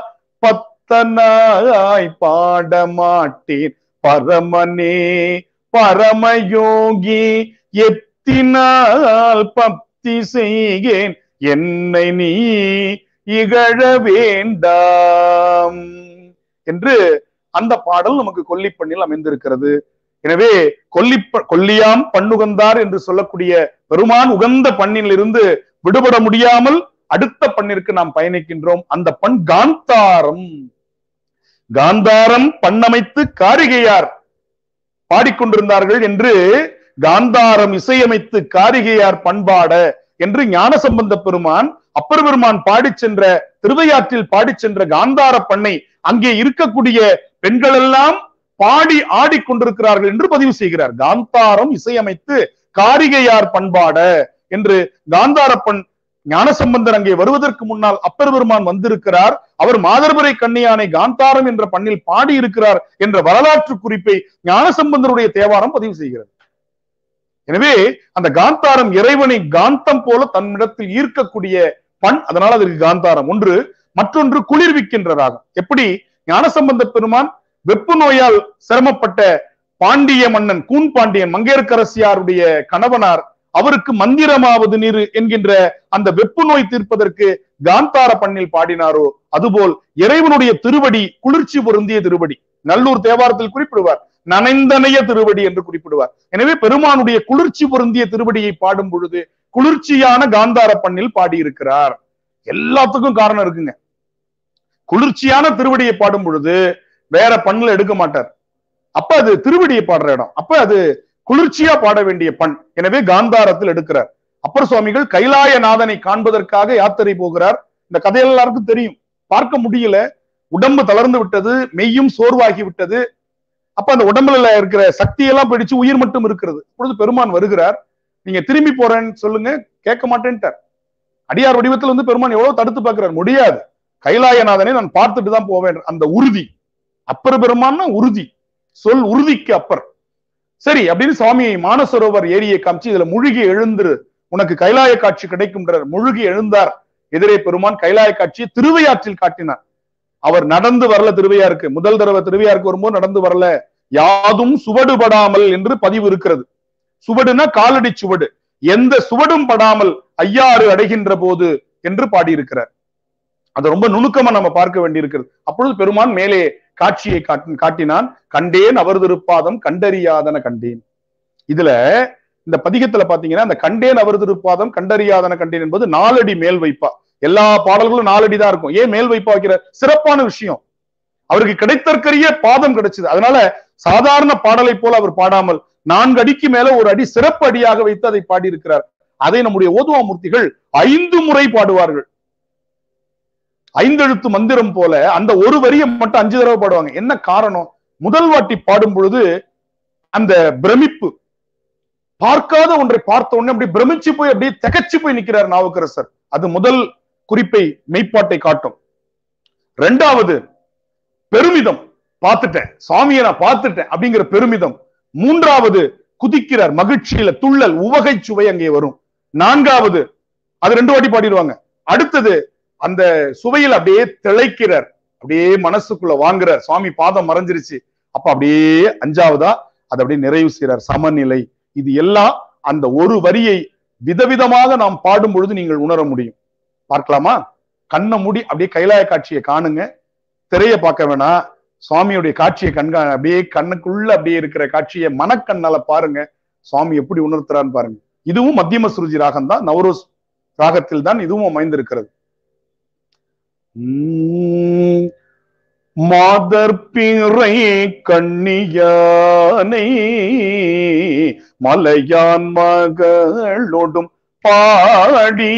பத்தனாய் பாட மாட்டேன் பரமனே பரமயோகி எத்தினால் பக்தி செய்கேன் என்னை நீ இகழ வேண்டாம் என்று அந்த பாடல் நமக்கு கொல்லிப்பண்ணில் அமைந்திருக்கிறது எனவே கொல்லிப்ப கொல்லியாம் பண்ணுகந்தார் என்று சொல்லக்கூடிய பெருமான் உகந்த பண்ணில் இருந்து விடுபட முடியாமல் அடுத்த பண்ணிற்கு நாம் பயணிக்கின்றோம் அந்த பண் காந்தாரம் காந்தாரம் பண்ணமைத்து காரிகையார் பாடிக்கொண்டிருந்தார்கள் என்று காந்தாரம் இசையமைத்து காரிகையார் பண்பாட என்று ஞானசம்பந்த பெருமான் அப்பர் பெருமான் பாடிச் சென்ற திருவையாற்றில் பாடிச் சென்ற காந்தார பண்ணை அங்கே இருக்கக்கூடிய பெண்கள் எல்லாம் பாடி ஆடிக்கொண்டிருக்கிறார்கள் என்று பதிவு செய்கிறார் காந்தாரம் இசையமைத்து காரிகையார் பண்பாட என்று காந்தாரப்பன் ஞானசம்பந்தர் அங்கே வருவதற்கு முன்னால் அப்பர் பெருமான் வந்திருக்கிறார் அவர் மாதர்பரை கண்ணியானை காந்தாரம் என்ற பண்ணில் பாடி இருக்கிறார் என்ற வரலாற்று குறிப்பை ஞானசம்பந்தருடைய தேவாரம் பதிவு செய்கிறது எனவே அந்த காந்தாரம் இறைவனை காந்தம் போல தன்னிடத்தில் ஈர்க்கக்கூடிய பண் அதனால அதற்கு காந்தாரம் ஒன்று மற்றொன்று குளிர்விக்கின்ற ராகம் எப்படி ஞானசம்பந்த பெருமான் வெப்பு நோயால் சிரமப்பட்ட பாண்டிய மன்னன் கூன் பாண்டியன் மங்கையர்க்கரசியாருடைய கணவனார் அவருக்கு மந்திரமாவது நீர் என்கின்ற அந்த வெப்பு நோய் தீர்ப்பதற்கு காந்தார பண்ணில் பாடினாரோ அதுபோல் இறைவனுடைய திருவடி குளிர்ச்சி பொருந்திய திருவடி நல்லூர் தேவாரத்தில் குறிப்பிடுவார் நனைந்தனைய திருவடி என்று குறிப்பிடுவார் எனவே பெருமானுடைய குளிர்ச்சி பொருந்திய திருவடியை பாடும் பொழுது குளிர்ச்சியான காந்தார பண்ணில் பாடியிருக்கிறார் எல்லாத்துக்கும் காரணம் இருக்குங்க குளிர்ச்சியான திருவடியை பாடும் பொழுது வேற பண்ணுல எடுக்க மாட்டார் அப்ப அது திருவடியை பாடுற இடம் அப்ப அது குளிர்ச்சியா பாட வேண்டிய பண் எனவே காந்தாரத்தில் எடுக்கிறார் அப்பர் சுவாமிகள் கைலாயநாதனை காண்பதற்காக யாத்திரை போகிறார் இந்த கதை எல்லாருக்கும் தெரியும் பார்க்க முடியல உடம்பு தளர்ந்து விட்டது மெய்யும் சோர்வாகி விட்டது அப்ப அந்த உடம்புல இருக்கிற சக்தியெல்லாம் போயிடுச்சு உயிர் மட்டும் இருக்கிறது இப்பொழுது பெருமான் வருகிறார் நீங்க திரும்பி போறேன்னு சொல்லுங்க கேட்க மாட்டேன்ட்டார் அடியார் வடிவத்தில் வந்து பெருமான் எவ்வளவு தடுத்து பார்க்கிறார் முடியாது கைலாயநாதனை நான் பார்த்துட்டு தான் போவேன் அந்த உறுதி அப்பர் பெருமான்னா உறுதி சொல் உறுதிக்கு அப்பர் சரி அப்படின்னு சுவாமி மானசரோவர் ஏரியை காமிச்சு இதுல முழுகி எழுந்துரு உனக்கு கைலாய காட்சி கிடைக்கும்ன்றார் முழுகி எழுந்தார் எதிரே பெருமான் கைலாய காட்சியை திருவையாற்றில் காட்டினார் அவர் நடந்து வரல திருவையாருக்கு முதல் தடவை திருவையாருக்கு வரும்போது நடந்து வரல யாதும் சுவடுபடாமல் என்று பதிவு இருக்கிறது சுவடுனா காலடி சுவடு எந்த சுவடும் படாமல் ஐயாறு அடைகின்ற போது என்று பாடியிருக்கிறார் அது ரொம்ப நுணுக்கமா நம்ம பார்க்க வேண்டியிருக்கிறது அப்பொழுது பெருமான் மேலே காட்சியை காட்டி காட்டினான் கண்டேன் அவர் திருப்பாதம் கண்டறியாதன கண்டேன் இதுல இந்த பதிகத்துல பாத்தீங்கன்னா அந்த கண்டேன் அவர் திருப்பாதம் கண்டறியாதன கண்டேன் என்பது நாலடி மேல் வைப்பா எல்லா பாடல்களும் நாலடி தான் இருக்கும் ஏன் மேல் வைப்பா வைக்கிற சிறப்பான விஷயம் அவருக்கு கிடைத்தற்கரிய பாதம் கிடைச்சது அதனால சாதாரண பாடலை போல அவர் பாடாமல் நான்கு அடிக்கு மேல ஒரு அடி சிறப்பு அடியாக வைத்து அதை பாடியிருக்கிறார் அதை நம்முடைய ஓதுவாமூர்த்திகள் ஐந்து முறை பாடுவார்கள் ஐந்தெழுத்து மந்திரம் போல அந்த ஒரு வரியை மட்டும் அஞ்சு தடவை பாடுவாங்க என்ன காரணம் முதல் வாட்டி பாடும் பொழுது அந்த பிரமிப்பு பார்க்காத ஒன்றை பார்த்த உடனே அப்படியே பிரமிச்சு போய் அப்படியே திகச்சு போய் நிக்கிறார் நாவுக்கரசர் அது முதல் குறிப்பை மெய்ப்பாட்டை காட்டும் ரெண்டாவது பெருமிதம் பார்த்துட்டேன் சுவாமியை நான் பார்த்துட்டேன் அப்படிங்கிற பெருமிதம் மூன்றாவது குதிக்கிறார் மகிழ்ச்சியில துள்ளல் உவகை சுவை அங்கே வரும் நான்காவது அது ரெண்டு வாட்டி பாடிடுவாங்க அடுத்தது அந்த சுவையில் அப்படியே திளைக்கிறார் அப்படியே மனசுக்குள்ள வாங்குறார் சுவாமி பாதம் மறைஞ்சிருச்சு அப்ப அப்படியே அஞ்சாவதா அதை அப்படியே நிறைவு செய்யறார் சமநிலை இது எல்லாம் அந்த ஒரு வரியை விதவிதமாக நாம் பாடும் பொழுது நீங்கள் உணர முடியும் பார்க்கலாமா கண்ணை மூடி அப்படியே கைலாய காட்சியை காணுங்க திரைய பார்க்க வேணாம் சுவாமியுடைய காட்சியை கண்கா அப்படியே கண்ணுக்குள்ள அப்படியே இருக்கிற காட்சியை மனக்கண்ணால பாருங்க சுவாமி எப்படி உணர்த்துறான்னு பாருங்க இதுவும் மத்தியம சுருஜி ராகம் தான் நவரோஸ் ராகத்தில் தான் இதுவும் அமைந்திருக்கிறது உம் மாதர்பிறை கண்ணியானை மலையான் மகளோடும் பாடி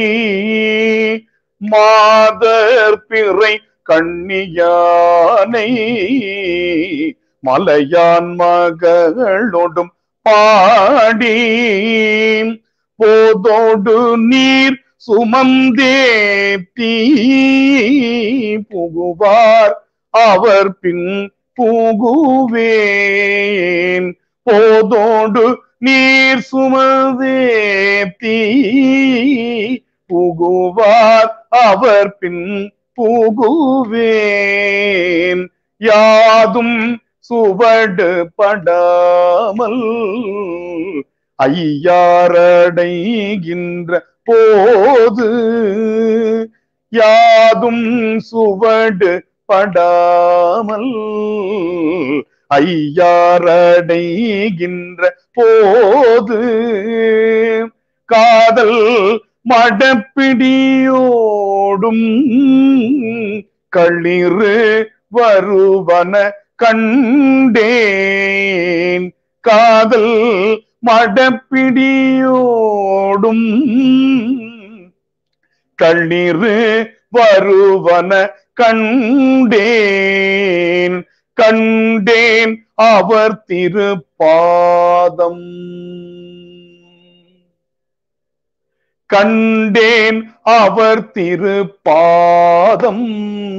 மாதர்பிறை கண்ணியானை மலையான் மகளோடும் பாடி போதோடு நீர் சுமந்தேத்தி புகுவார் அவர் பின் புகுவேன் போதோடு நீர் சுமதேத்தி புகுவார் அவர் பின் புகுவேன் யாதும் சுவடு படாமல் ஐயாரடைகின்ற போது யாதும் சுவடு படாமல் ஐயாரடைகின்ற போது காதல் மடப்பிடியோடும் களிறு வருவன கண்டேன் காதல் மடப்பிடியோடும் கண்ணீரு வருவன கண்டேன் கண்டேன் அவர் திருப்பாதம் கண்டேன் அவர் திருப்பாதம்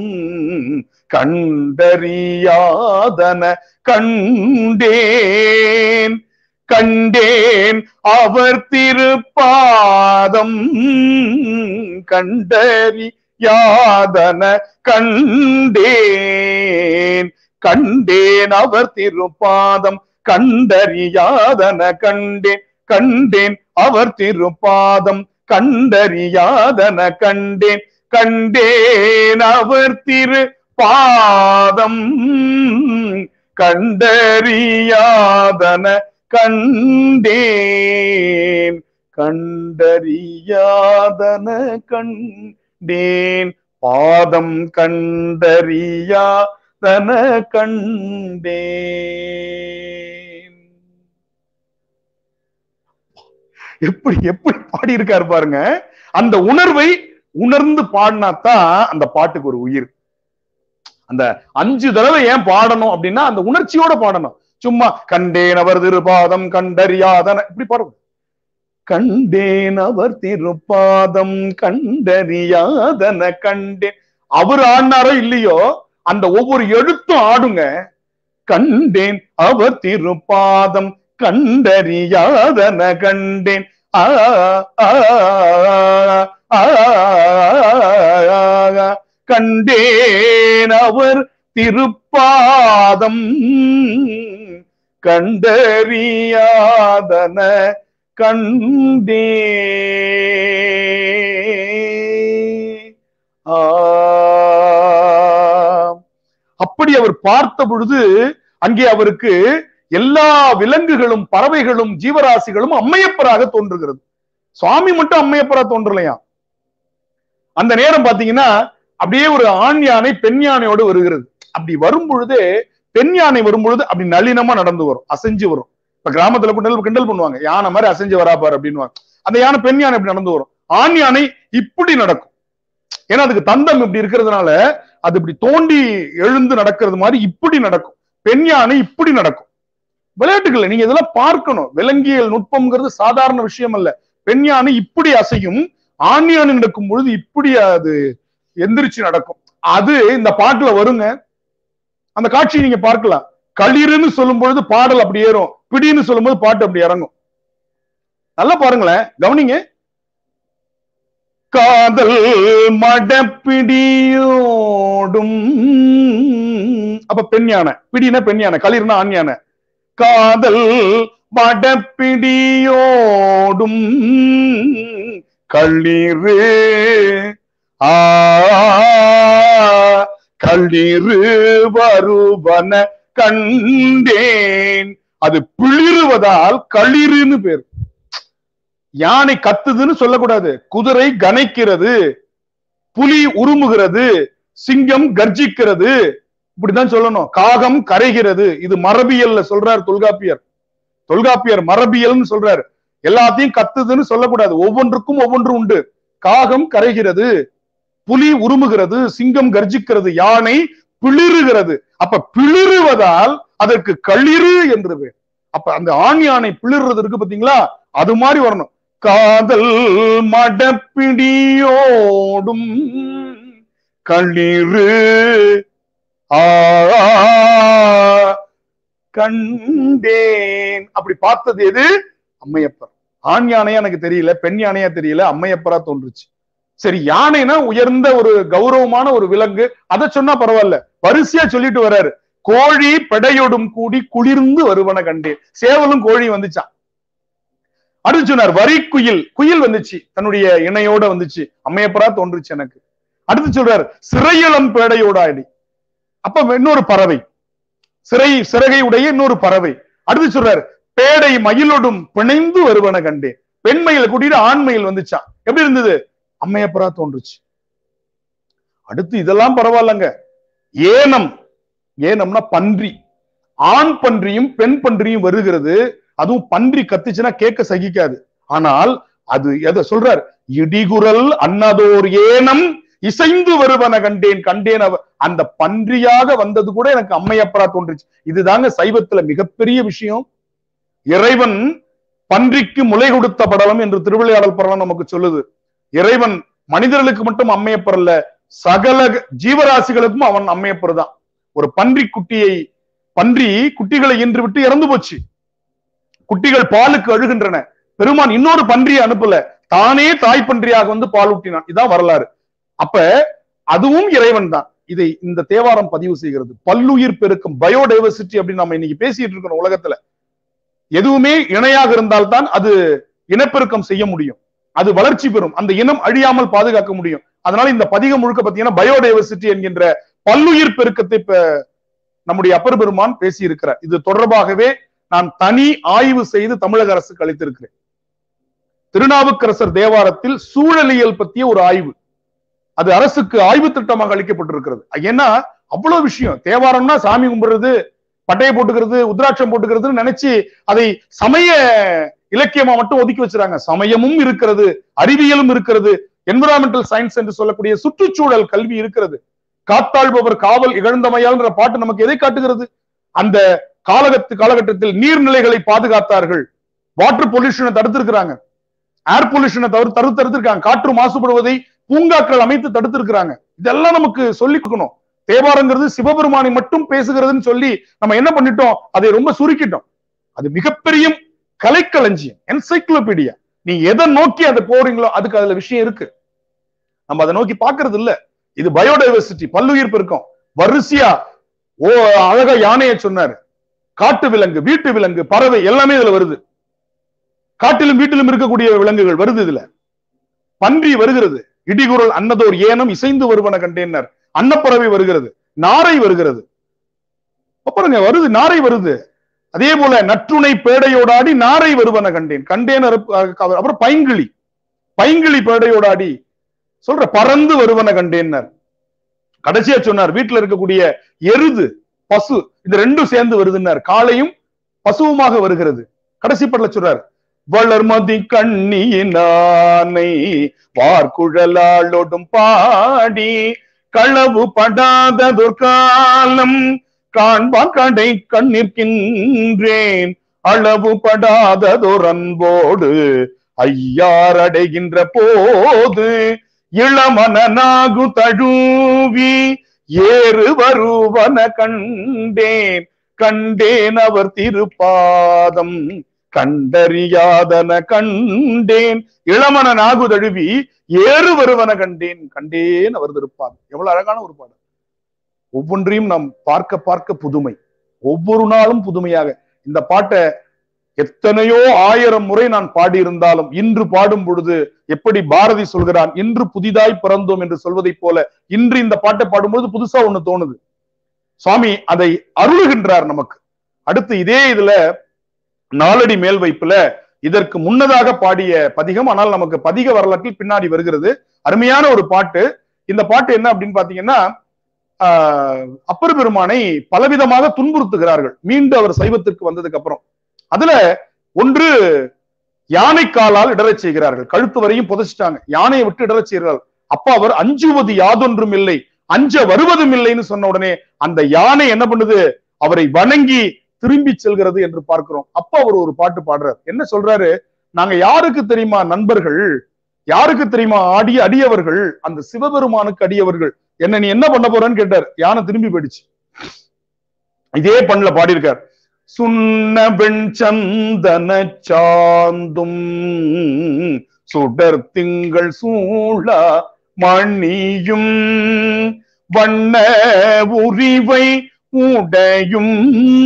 கண்டறியாதன கண்டேன் கண்டேன் அவர் திருப்பாதம் கண்டறியாதன கண்டேன் கண்டேன் அவர் திருப்பாதம் கண்டறியாதன கண்டேன் கண்டேன் அவர் திருப்பாதம் கண்டறியாதன கண்டேன் கண்டேன் அவர் திரு பாதம் கண்டறியாதன கண்டேன் கண்டறியாதன கண்டேன் பாதம் கண்டறியாதன கண்டேன் எப்படி எப்படி பாடி இருக்காரு பாருங்க அந்த உணர்வை உணர்ந்து பாடினாதான் அந்த பாட்டுக்கு ஒரு உயிர் அந்த அஞ்சு தடவை ஏன் பாடணும் அப்படின்னா அந்த உணர்ச்சியோட பாடணும் சும்மா கண்டேன் அவர் திருபாதம் கண்டறியாதன இப்படி பாடணும் கண்டேன் அவர் திருப்பாதம் கண்டறியாதன கண்டேன் அவர் ஆடினாரோ இல்லையோ அந்த ஒவ்வொரு எழுத்தும் ஆடுங்க கண்டேன் அவர் திருப்பாதம் கண்டறியாதன கண்டேன் ஆ, ஆ, ஆ, ஆ, கண்டேன் அவர் திருப்பாதம் கண்டறியாதன கண்டே ஆ. அப்படி அவர் பார்த்த பொழுது அங்கே அவருக்கு எல்லா விலங்குகளும் பறவைகளும் ஜீவராசிகளும் அம்மையப்பராக தோன்றுகிறது சுவாமி மட்டும் அம்மையப்பரா தோன்றலையா அந்த நேரம் பாத்தீங்கன்னா அப்படியே ஒரு ஆண் யானை பெண் யானையோடு வருகிறது அப்படி வரும் பொழுது பெண் யானை வரும் பொழுது அப்படி நளினமா நடந்து வரும் அசைஞ்சு வரும் இப்ப கிராமத்துல கிண்டல் கிண்டல் பண்ணுவாங்க யானை மாதிரி அசைஞ்சு வரா பாரு அப்படின்னுவாங்க அந்த யானை பெண் யானை இப்படி நடந்து வரும் ஆண் யானை இப்படி நடக்கும் ஏன்னா அதுக்கு தந்தம் இப்படி இருக்கிறதுனால அது இப்படி தோண்டி எழுந்து நடக்கிறது மாதிரி இப்படி நடக்கும் பெண் யானை இப்படி நடக்கும் விளையாட்டுகள் நீங்க இதெல்லாம் பார்க்கணும் விலங்கியல் நுட்பம்ங்கிறது சாதாரண விஷயம் அல்ல பெண் யானை இப்படி அசையும் ஆண் யானை நடக்கும் பொழுது இப்படி அது எந்திரிச்சு நடக்கும் அது இந்த பாட்டுல வருங்க அந்த காட்சியை நீங்க பார்க்கலாம் களிறுன்னு சொல்லும் பொழுது பாடல் அப்படி ஏறும் பிடின்னு சொல்லும்போது பாட்டு அப்படி இறங்கும் நல்லா பாருங்களேன் கவனிங்க காதல் மடப்பிடியோடும் அப்ப பெண் யானை பிடினா பெண் யானை களிர்னா ஆண் யானை காதல் மடப்பிடியோடும் களிறு ஆ களிறு வருவன கண்டேன் அது பிளிறுவதால் களிறுன்னு பேர் யானை கத்துதுன்னு சொல்லக்கூடாது குதிரை கனைக்கிறது புலி உருமுகிறது சிங்கம் கர்ஜிக்கிறது இப்படிதான் சொல்லணும் காகம் கரைகிறது இது மரபியல்ல சொல்றார் தொல்காப்பியர் தொல்காப்பியர் மரபியல்னு சொல்றாரு எல்லாத்தையும் கத்துதுன்னு சொல்லக்கூடாது ஒவ்வொன்றுக்கும் ஒவ்வொன்று உண்டு காகம் கரைகிறது புலி உருமுகிறது சிங்கம் கர்ஜிக்கிறது யானை பிளிறுகிறது அப்ப பிளிறுவதால் அதற்கு களிறு என்று பேர் அப்ப அந்த ஆண் யானை பிளிறுறது இருக்கு பாத்தீங்களா அது மாதிரி வரணும் காதல் மடப்பிடியோடும் களிறு ஆ கண்டேன் அப்படி பார்த்தது எது அம்மையப்பர் ஆண் யானையா எனக்கு தெரியல பெண் யானையா தெரியல அம்மையப்பரா தோன்றுச்சு சரி யானைனா உயர்ந்த ஒரு கௌரவமான ஒரு விலங்கு அதை சொன்னா பரவாயில்ல வரிசையா சொல்லிட்டு வர்றாரு கோழி பெடையோடும் கூடி குளிர்ந்து வருவன கண்டேன் சேவலும் கோழி வந்துச்சான் அடுத்து சொன்னார் வரி குயில் குயில் வந்துச்சு தன்னுடைய இணையோட வந்துச்சு அம்மையப்பரா தோன்றுச்சு எனக்கு அடுத்து சொல்றார் சிறையிளம் பேடையோட அடி அப்ப இன்னொரு பறவை சிறை சிறகை உடைய இன்னொரு பறவை அடுத்து சொல்றாரு பேடை மயிலோடும் பிணைந்து வருவன கண்டேன் பெண்மயில கூட்டிட்டு ஆண்மயில் வந்துச்சான் எப்படி இருந்தது அம்மையப்பரா தோன்றுச்சு அடுத்து இதெல்லாம் பரவாயில்லங்க ஏனம் ஏனம்னா பன்றி ஆண் பன்றியும் பெண் பன்றியும் வருகிறது அதுவும் பன்றி கத்துச்சுன்னா கேட்க சகிக்காது ஆனால் அது எதை சொல்றார் இடிகுரல் அன்னதோர் ஏனம் இசைந்து வருவன கண்டேன் கண்டேன் அவ அந்த பன்றியாக வந்தது கூட எனக்கு அம்மையப்பரா தோன்றுச்சு இதுதாங்க சைவத்துல மிகப்பெரிய விஷயம் இறைவன் பன்றிக்கு முளை கொடுத்த படலம் என்று திருவிளையாடல் படலம் நமக்கு சொல்லுது இறைவன் மனிதர்களுக்கு மட்டும் அம்மையப்பர் அல்ல சகல ஜீவராசிகளுக்கும் அவன் அம்மையப்பர் தான் ஒரு பன்றி குட்டியை பன்றி குட்டிகளை ஈன்று விட்டு இறந்து போச்சு குட்டிகள் பாலுக்கு அழுகின்றன பெருமான் இன்னொரு பன்றியை அனுப்பல தானே தாய் பன்றியாக வந்து பால் ஊட்டினான் இதான் வரலாறு அப்ப அதுவும் இறைவன் தான் இதை இந்த தேவாரம் பதிவு செய்கிறது பல்லுயிர் பெருக்கம் பயோடைவர்சிட்டி அப்படின்னு நம்ம இன்னைக்கு பேசிட்டு இருக்கிறோம் உலகத்துல எதுவுமே இணையாக இருந்தால்தான் அது இனப்பெருக்கம் செய்ய முடியும் அது வளர்ச்சி பெறும் அந்த இனம் அழியாமல் பாதுகாக்க முடியும் அதனால இந்த பதிகம் முழுக்க பாத்தீங்கன்னா பயோடைவர்சிட்டி என்கின்ற பல்லுயிர் பெருக்கத்தை இப்ப நம்முடைய அப்பர் பெருமான் பேசி இருக்கிறார் இது தொடர்பாகவே நான் தனி ஆய்வு செய்து தமிழக அரசுக்கு அளித்திருக்கிறேன் திருநாவுக்கரசர் தேவாரத்தில் சூழலியல் பற்றிய ஒரு ஆய்வு அது அரசுக்கு ஆய்வு திட்டமாக அளிக்கப்பட்டிருக்கிறது ஏன்னா அவ்வளவு விஷயம் தேவாரம்னா சாமி கும்பிடுறது பட்டையை போட்டுக்கிறது உத்ராட்சம் போட்டுக்கிறதுன்னு நினைச்சு அதை சமய இலக்கியமா மட்டும் ஒதுக்கி வச்சிருக்காங்க சமயமும் இருக்கிறது அறிவியலும் இருக்கிறது என்விரான்மெண்டல் சயின்ஸ் என்று சொல்லக்கூடிய சுற்றுச்சூழல் கல்வி இருக்கிறது காத்தாழ்பவர் காவல் இகழ்ந்தமையால்ன்ற பாட்டு நமக்கு எதை காட்டுகிறது அந்த காலகத்து காலகட்டத்தில் நீர்நிலைகளை பாதுகாத்தார்கள் வாட்டர் பொல்யூஷனை தடுத்திருக்கிறாங்க ஏர் பொல்யூஷனை தவிர தடுத்து தடுத்திருக்காங்க காற்று மாசுபடுவதை பூங்காக்கள் அமைத்து தடுத்திருக்கிறாங்க இதெல்லாம் நமக்கு சொல்லி கொடுக்கணும் தேவாரங்கிறது சிவபெருமானை மட்டும் பேசுகிறதுன்னு சொல்லி நம்ம என்ன பண்ணிட்டோம் அதை ரொம்ப சுருக்கிட்டோம் அது மிகப்பெரிய கலைக்களஞ்சியம் என்சைக்ளோபீடியா நீ எதை நோக்கி அதை போறீங்களோ அதுக்கு அதுல விஷயம் இருக்கு நம்ம அதை நோக்கி பாக்குறது இல்ல இது பயோடைவர்சிட்டி பல்லுயிர் பெருக்கம் வரிசையா ஓ அழகா யானைய சொன்னாரு காட்டு விலங்கு வீட்டு விலங்கு பறவை எல்லாமே இதுல வருது காட்டிலும் வீட்டிலும் இருக்கக்கூடிய விலங்குகள் வருது இதுல பன்றி வருகிறது இடிகுரல் அன்னதோர் ஏனம் இசைந்து வருவன கண்டேனர் அன்னப்பறவை வருகிறது நாரை வருகிறது பாருங்க வருது நாரை வருது அதே போல நற்றுணை பேடையோடாடி நாரை வருவன கண்டேன் கண்டேன் அப்புறம் பைங்கிளி பைங்கிளி பேடையோடாடி சொல்ற பறந்து வருவன கண்டேன்னர் கடைசியா சொன்னார் வீட்டுல இருக்கக்கூடிய எருது பசு இது ரெண்டும் சேர்ந்து வருதுன்னார் காளையும் பசுவுமாக வருகிறது கடைசி படல சொல்றார் வளர்மதி கண்ணியினானை வார்குழலாளோடும் பாடி களவு படாததொரு காலம் காண்பான் கடை கண்ணிற்கின்றேன் அளவு படாததொரு அன்போடு ஐயார் அடைகின்ற போது இளமனாகு தழுவி ஏறு வருவன கண்டேன் கண்டேன் அவர் திருப்பாதம் கண்டறியாதன கண்டேன் இளமன நாகு தழுவி ஏறு வருவன கண்டேன் கண்டேன் அவர் திருப்பாதம் எவ்வளவு அழகான ஒரு பாடல் ஒவ்வொன்றையும் நாம் பார்க்க பார்க்க புதுமை ஒவ்வொரு நாளும் புதுமையாக இந்த பாட்டை எத்தனையோ ஆயிரம் முறை நான் பாடியிருந்தாலும் இன்று பாடும் பொழுது எப்படி பாரதி சொல்கிறான் இன்று புதிதாய் பிறந்தோம் என்று சொல்வதைப் போல இன்று இந்த பாட்டை பாடும்போது புதுசா ஒண்ணு தோணுது சுவாமி அதை அருளுகின்றார் நமக்கு அடுத்து இதே இதுல நாலடி மேல் வைப்புல இதற்கு முன்னதாக பாடிய பதிகம் ஆனால் நமக்கு பதிக வரலாற்றில் பின்னாடி வருகிறது அருமையான ஒரு பாட்டு இந்த பாட்டு என்ன அப்படின்னு பாத்தீங்கன்னா ஆஹ் அப்பர் பெருமானை பலவிதமாக துன்புறுத்துகிறார்கள் மீண்டும் அவர் சைவத்திற்கு வந்ததுக்கு அப்புறம் அதுல ஒன்று யானை காலால் இடறச் செய்கிறார்கள் கழுத்து வரையும் புதைச்சிட்டாங்க யானையை விட்டு இடறச் செய்கிறார்கள் அப்ப அவர் அஞ்சுவது யாதொன்றும் இல்லை அஞ்ச வருவதும் இல்லைன்னு சொன்ன உடனே அந்த யானை என்ன பண்ணுது அவரை வணங்கி திரும்பி செல்கிறது என்று பார்க்கிறோம் அப்ப அவர் ஒரு பாட்டு பாடுறார் என்ன சொல்றாரு நாங்க யாருக்கு தெரியுமா நண்பர்கள் யாருக்கு தெரியுமா ஆடிய அடியவர்கள் அந்த சிவபெருமானுக்கு அடியவர்கள் என்ன நீ என்ன பண்ண போறன்னு கேட்டார் யானை திரும்பி போயிடுச்சு இதே பண்ணல பாடியிருக்கார் சுண்ண வெண் சந்தன சாந்தும் சுடர் திங்கள் சூழா மணியும் வண்ண உரிவை உடையும்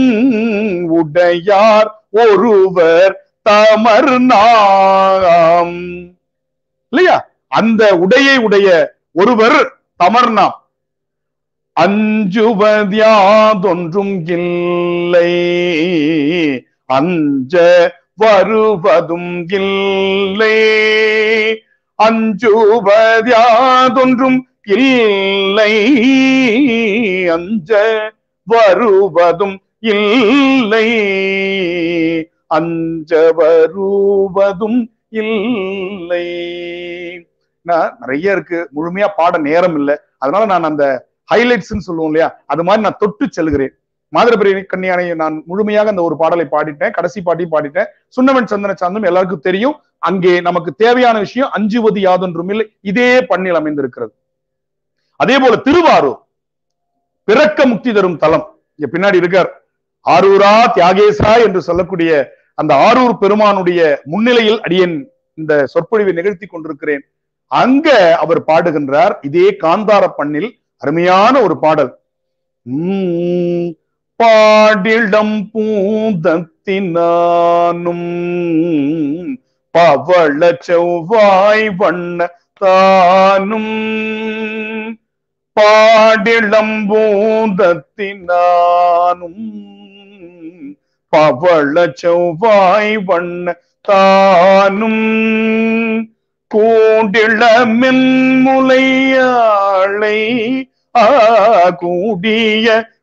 உடையார் ஒருவர் தமர் நாம் இல்லையா அந்த உடையை உடைய ஒருவர் தமர்நாம் அஞ்சுவதியாதொன்றும் இல்லை அஞ்ச வருவதும் இல்லை அஞ்சுவதியாதொன்றும் இல்லை அஞ்ச வருவதும் இல்லை அஞ்ச வருவதும் இல்லை நிறைய இருக்கு முழுமையா பாட நேரம் இல்லை அதனால நான் அந்த ஹைலைட்ஸ் சொல்லுவோம் இல்லையா அது மாதிரி நான் தொட்டு செல்கிறேன் மாதிரபுரி கன்னியானை நான் முழுமையாக அந்த ஒரு பாடலை பாடிட்டேன் கடைசி பாட்டியும் பாடிட்டேன் சுண்ணவன் சந்தன சாந்தம் எல்லாருக்கும் தெரியும் அங்கே நமக்கு தேவையான விஷயம் அஞ்சுவது யாதொன்றும் இல்லை இதே பண்ணில் அமைந்திருக்கிறது அதே போல திருவாரூர் பிறக்க முக்தி தரும் தலம் இங்க பின்னாடி இருக்கார் ஆரூரா தியாகேசா என்று சொல்லக்கூடிய அந்த ஆரூர் பெருமானுடைய முன்னிலையில் அடியன் இந்த சொற்பொழிவை நிகழ்த்தி கொண்டிருக்கிறேன் அங்க அவர் பாடுகின்றார் இதே காந்தார பண்ணில் அருமையான ஒரு பாடல் உம் பாடிடம் பூந்தத்தினானும் பவள செவ்வாய் வண்ண தானும் பாடிளம் பூந்தத்தினானும் பவள செவ்வாய் வண்ண தானும் கூண்டிள மென்முலையாளை ஆ கூடிய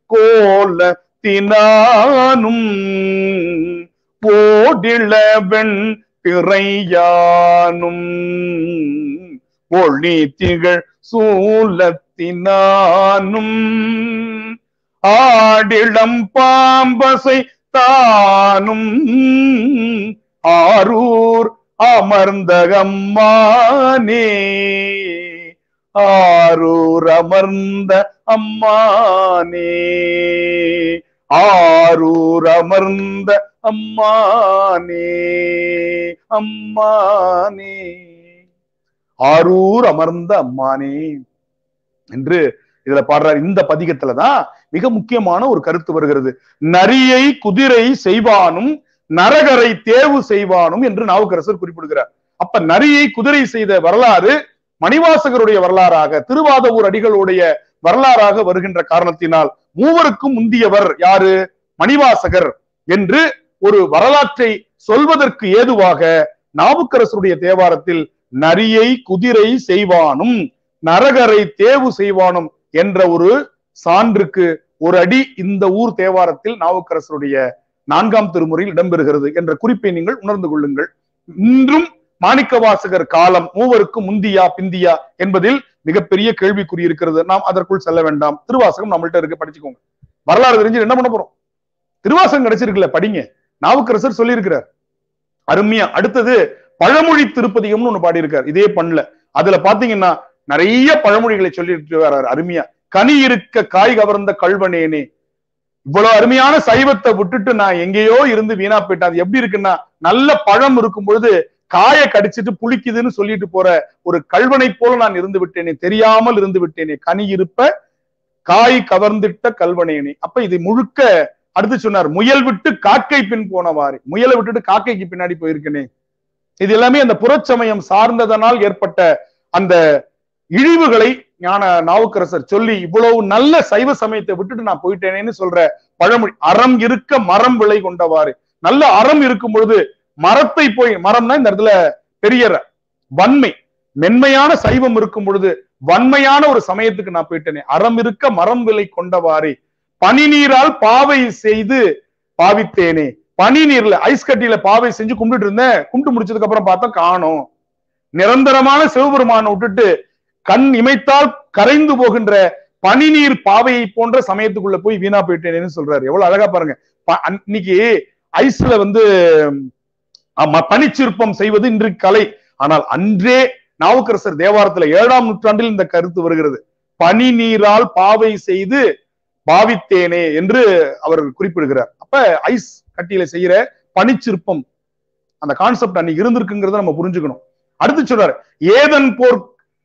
கோலத்தினானும் போடிளவெண் பிறையானும் ஒளி திகழ் சூலத்தினானும் காலத்தினானும் ஆடிளம் பாம்பசை தானும் ஆரூர் அமர்ந்த அம்மானே ஆரூர் அமர்ந்த அம்மானே ஆரூர் அமர்ந்த அம்மானே அம்மானே ஆரூர் அமர்ந்த அம்மானே என்று இதுல பாடுறார் இந்த பதிகத்துலதான் மிக முக்கியமான ஒரு கருத்து வருகிறது நரியை குதிரை செய்வானும் நரகரை தேவு செய்வானும் என்று நாவுக்கரசர் குறிப்பிடுகிறார் அப்ப நரியை குதிரை செய்த வரலாறு மணிவாசகருடைய வரலாறாக திருவாதவூர் அடிகளுடைய வரலாறாக வருகின்ற காரணத்தினால் மூவருக்கும் முந்தியவர் யாரு மணிவாசகர் என்று ஒரு வரலாற்றை சொல்வதற்கு ஏதுவாக நாவுக்கரசருடைய தேவாரத்தில் நரியை குதிரை செய்வானும் நரகரை தேவு செய்வானும் என்ற ஒரு சான்றுக்கு ஒரு அடி இந்த ஊர் தேவாரத்தில் நாவுக்கரசருடைய நான்காம் திருமுறையில் இடம்பெறுகிறது என்ற குறிப்பை நீங்கள் உணர்ந்து கொள்ளுங்கள் இன்றும் மாணிக்கவாசகர் காலம் மூவருக்கும் முந்தியா பிந்தியா என்பதில் மிகப்பெரிய கேள்விக்குறி இருக்கிறது நாம் அதற்குள் செல்ல வேண்டாம் திருவாசகம் நம்மள்ட்ட இருக்கு படிச்சுக்கோங்க வரலாறு தெரிஞ்சு என்ன பண்ண போறோம் திருவாசகம் கிடைச்சிருக்குல்ல படிங்க நாவுக்கரசர் சொல்லியிருக்கிறார் அருமையா அடுத்தது பழமொழி திருப்பதிகம்னு ஒண்ணு பாடியிருக்கார் இதே பண்ணல அதுல பாத்தீங்கன்னா நிறைய பழமொழிகளை சொல்லிட்டு வர்றாரு அருமையா கனி இருக்க காய் கவர்ந்த கல்வனேனே இவ்வளவு அருமையான சைவத்தை விட்டுட்டு நான் எங்கேயோ இருந்து வீணா போயிட்டேன் அது எப்படி இருக்குன்னா நல்ல பழம் இருக்கும் பொழுது காய கடிச்சிட்டு புளிக்குதுன்னு சொல்லிட்டு போற ஒரு கல்வனை போல நான் இருந்து விட்டேனே தெரியாமல் இருந்து விட்டேனே கனி இருப்ப காய் கவர்ந்திட்ட கல்வனேனே அப்ப இது முழுக்க அடுத்து சொன்னார் முயல் விட்டு காக்கை பின் போனவாறு முயலை விட்டுட்டு காக்கைக்கு பின்னாடி போயிருக்கனே இது எல்லாமே அந்த புறச்சமயம் சார்ந்ததனால் ஏற்பட்ட அந்த இழிவுகளை ஞான நாவுக்கரசர் சொல்லி இவ்வளவு நல்ல சைவ சமயத்தை விட்டுட்டு நான் போயிட்டேனேன்னு சொல்ற பழமொழி அறம் இருக்க மரம் விலை கொண்டவாறு நல்ல அறம் இருக்கும் பொழுது மரத்தை போய் மரம்னா இந்த இடத்துல பெரிய வன்மை மென்மையான சைவம் இருக்கும் பொழுது வன்மையான ஒரு சமயத்துக்கு நான் போயிட்டேனே அறம் இருக்க மரம் விலை கொண்டவாறு பனி நீரால் பாவை செய்து பாவித்தேனே பனி நீர்ல ஐஸ் கட்டியில பாவை செஞ்சு கும்பிட்டு இருந்தேன் கும்பிட்டு முடிச்சதுக்கு அப்புறம் பார்த்தா காணோம் நிரந்தரமான சிவபெருமானை விட்டுட்டு கண் இமைத்தால் கரைந்து போகின்ற பனிநீர் பாவையை போன்ற சமயத்துக்குள்ள போய் வீணா போயிட்டேன்னு சொல்றாரு எவ்வளவு அழகா பாருங்க இன்னைக்கு ஐஸ்ல வந்து பனிச்சிற்பம் செய்வது இன்று கலை ஆனால் அன்றே நாவுக்கரசர் தேவாரத்துல ஏழாம் நூற்றாண்டில் இந்த கருத்து வருகிறது பனி நீரால் பாவை செய்து பாவித்தேனே என்று அவர் குறிப்பிடுகிறார் அப்ப ஐஸ் கட்டியில செய்யற பனிச்சிற்பம் அந்த கான்செப்ட் அன்னைக்கு இருந்திருக்குங்கிறத நம்ம புரிஞ்சுக்கணும் அடுத்து சொல்றாரு ஏதன் போர்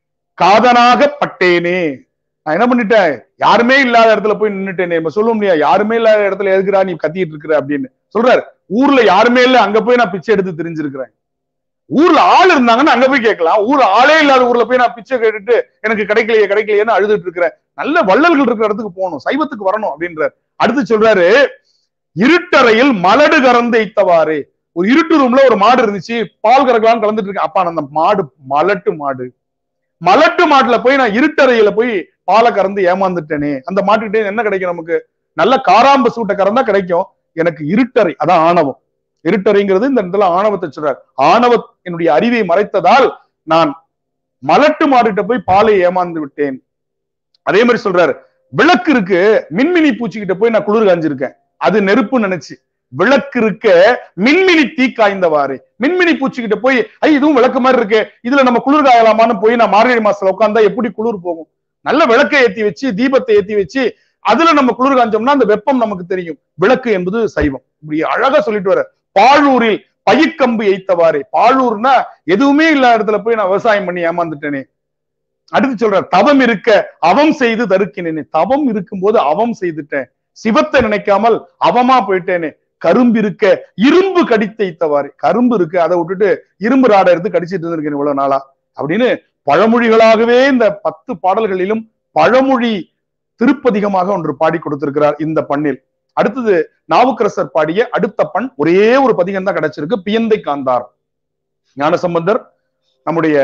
காதனாக பட்டேனே நான் என்ன பண்ணிட்டேன் யாருமே இல்லாத இடத்துல போய் நின்னுட்டேனே இப்ப சொல்ல முடியாது யாருமே இல்லாத இடத்துல எதுக்குறா நீ கத்திட்டு இருக்கிற அப்படின்னு சொல்றாரு ஊர்ல யாருமே இல்ல அங்க போய் நான் பிச்சை எடுத்து தெரிஞ்சிருக்கிறேன் ஊர்ல ஆள் இருந்தாங்கன்னா அங்க போய் கேட்கலாம் ஊர்ல ஆளே இல்லாத ஊர்ல போய் நான் பிச்சை கேட்டுட்டு எனக்கு கிடைக்கலையே கிடைக்கலையேன்னு அழுதுட்டு இருக்கிறேன் நல்ல வள்ளல்கள் இருக்கிற இடத்துக்கு போகணும் சைவத்துக்கு வரணும் அப்படின்றார் அடுத்து சொல்றாரு இருட்டறையில் மலடு கறந்து வைத்தவாறு ஒரு இருட்டு ரூம்ல ஒரு மாடு இருந்துச்சு பால் கறக்கலாம்னு கலந்துட்டு இருக்கேன் அப்பா அந்த மாடு மலட்டு மாடு மலட்டு மாட்டுல போய் நான் இருட்டறையில போய் பாலை கறந்து ஏமாந்துட்டேனே அந்த மாட்டுக்கிட்டே என்ன கிடைக்கும் நமக்கு நல்ல காராம்பு சூட்டை கறந்தா கிடைக்கும் எனக்கு இருட்டறை அதான் ஆணவம் இருட்டறைங்கிறது இந்த இடத்துல ஆணவத்தை சொல்றார் ஆணவ என்னுடைய அறிவை மறைத்ததால் நான் மலட்டு மாடுகிட்ட போய் பாலை ஏமாந்து விட்டேன் அதே மாதிரி சொல்றாரு விளக்கு இருக்கு மின்மினி பூச்சிக்கிட்ட போய் நான் குளிர் காஞ்சிருக்கேன் அது நெருப்பு நினைச்சு விளக்கு இருக்க மின்மினி தீ காய்ந்தவாறு மின்மினி பூச்சிக்கிட்ட போய் ஐ இதுவும் விளக்கு மாதிரி இருக்கு இதுல நம்ம குளிர் காயலாமான்னு போய் நான் மார்கழி மாசத்துல உட்காந்தா எப்படி குளிர் போகும் நல்ல விளக்கை ஏத்தி வச்சு தீபத்தை ஏத்தி வச்சு அதுல நம்ம குளிர் காஞ்சோம்னா அந்த வெப்பம் நமக்கு தெரியும் விளக்கு என்பது சைவம் இப்படி அழகா சொல்லிட்டு வர பாழூரில் பயிர்க்கம்பு எய்த்தவாறு பாழூர்னா எதுவுமே இல்லாத இடத்துல போய் நான் விவசாயம் பண்ணி ஏமாந்துட்டேனே அடுத்து சொல்ற தவம் இருக்க அவம் செய்து தருக்கினேனே தவம் இருக்கும்போது அவம் செய்துட்டேன் சிவத்தை நினைக்காமல் அவமா போயிட்டேனே கரும்பு இருக்க இரும்பு கடித்தைத்தவாறு கரும்பு இருக்கு அதை விட்டுட்டு இரும்பு ராடை எடுத்து கடிச்சிட்டு இருந்திருக்கேன் இவ்வளவு நாளா அப்படின்னு பழமொழிகளாகவே இந்த பத்து பாடல்களிலும் பழமொழி திருப்பதிகமாக ஒன்று பாடி கொடுத்திருக்கிறார் இந்த பண்ணில் அடுத்தது நாவுக்கரசர் பாடிய அடுத்த பண் ஒரே ஒரு பதிகம் தான் கிடைச்சிருக்கு பியந்தை காந்தார் ஞானசம்பந்தர் நம்முடைய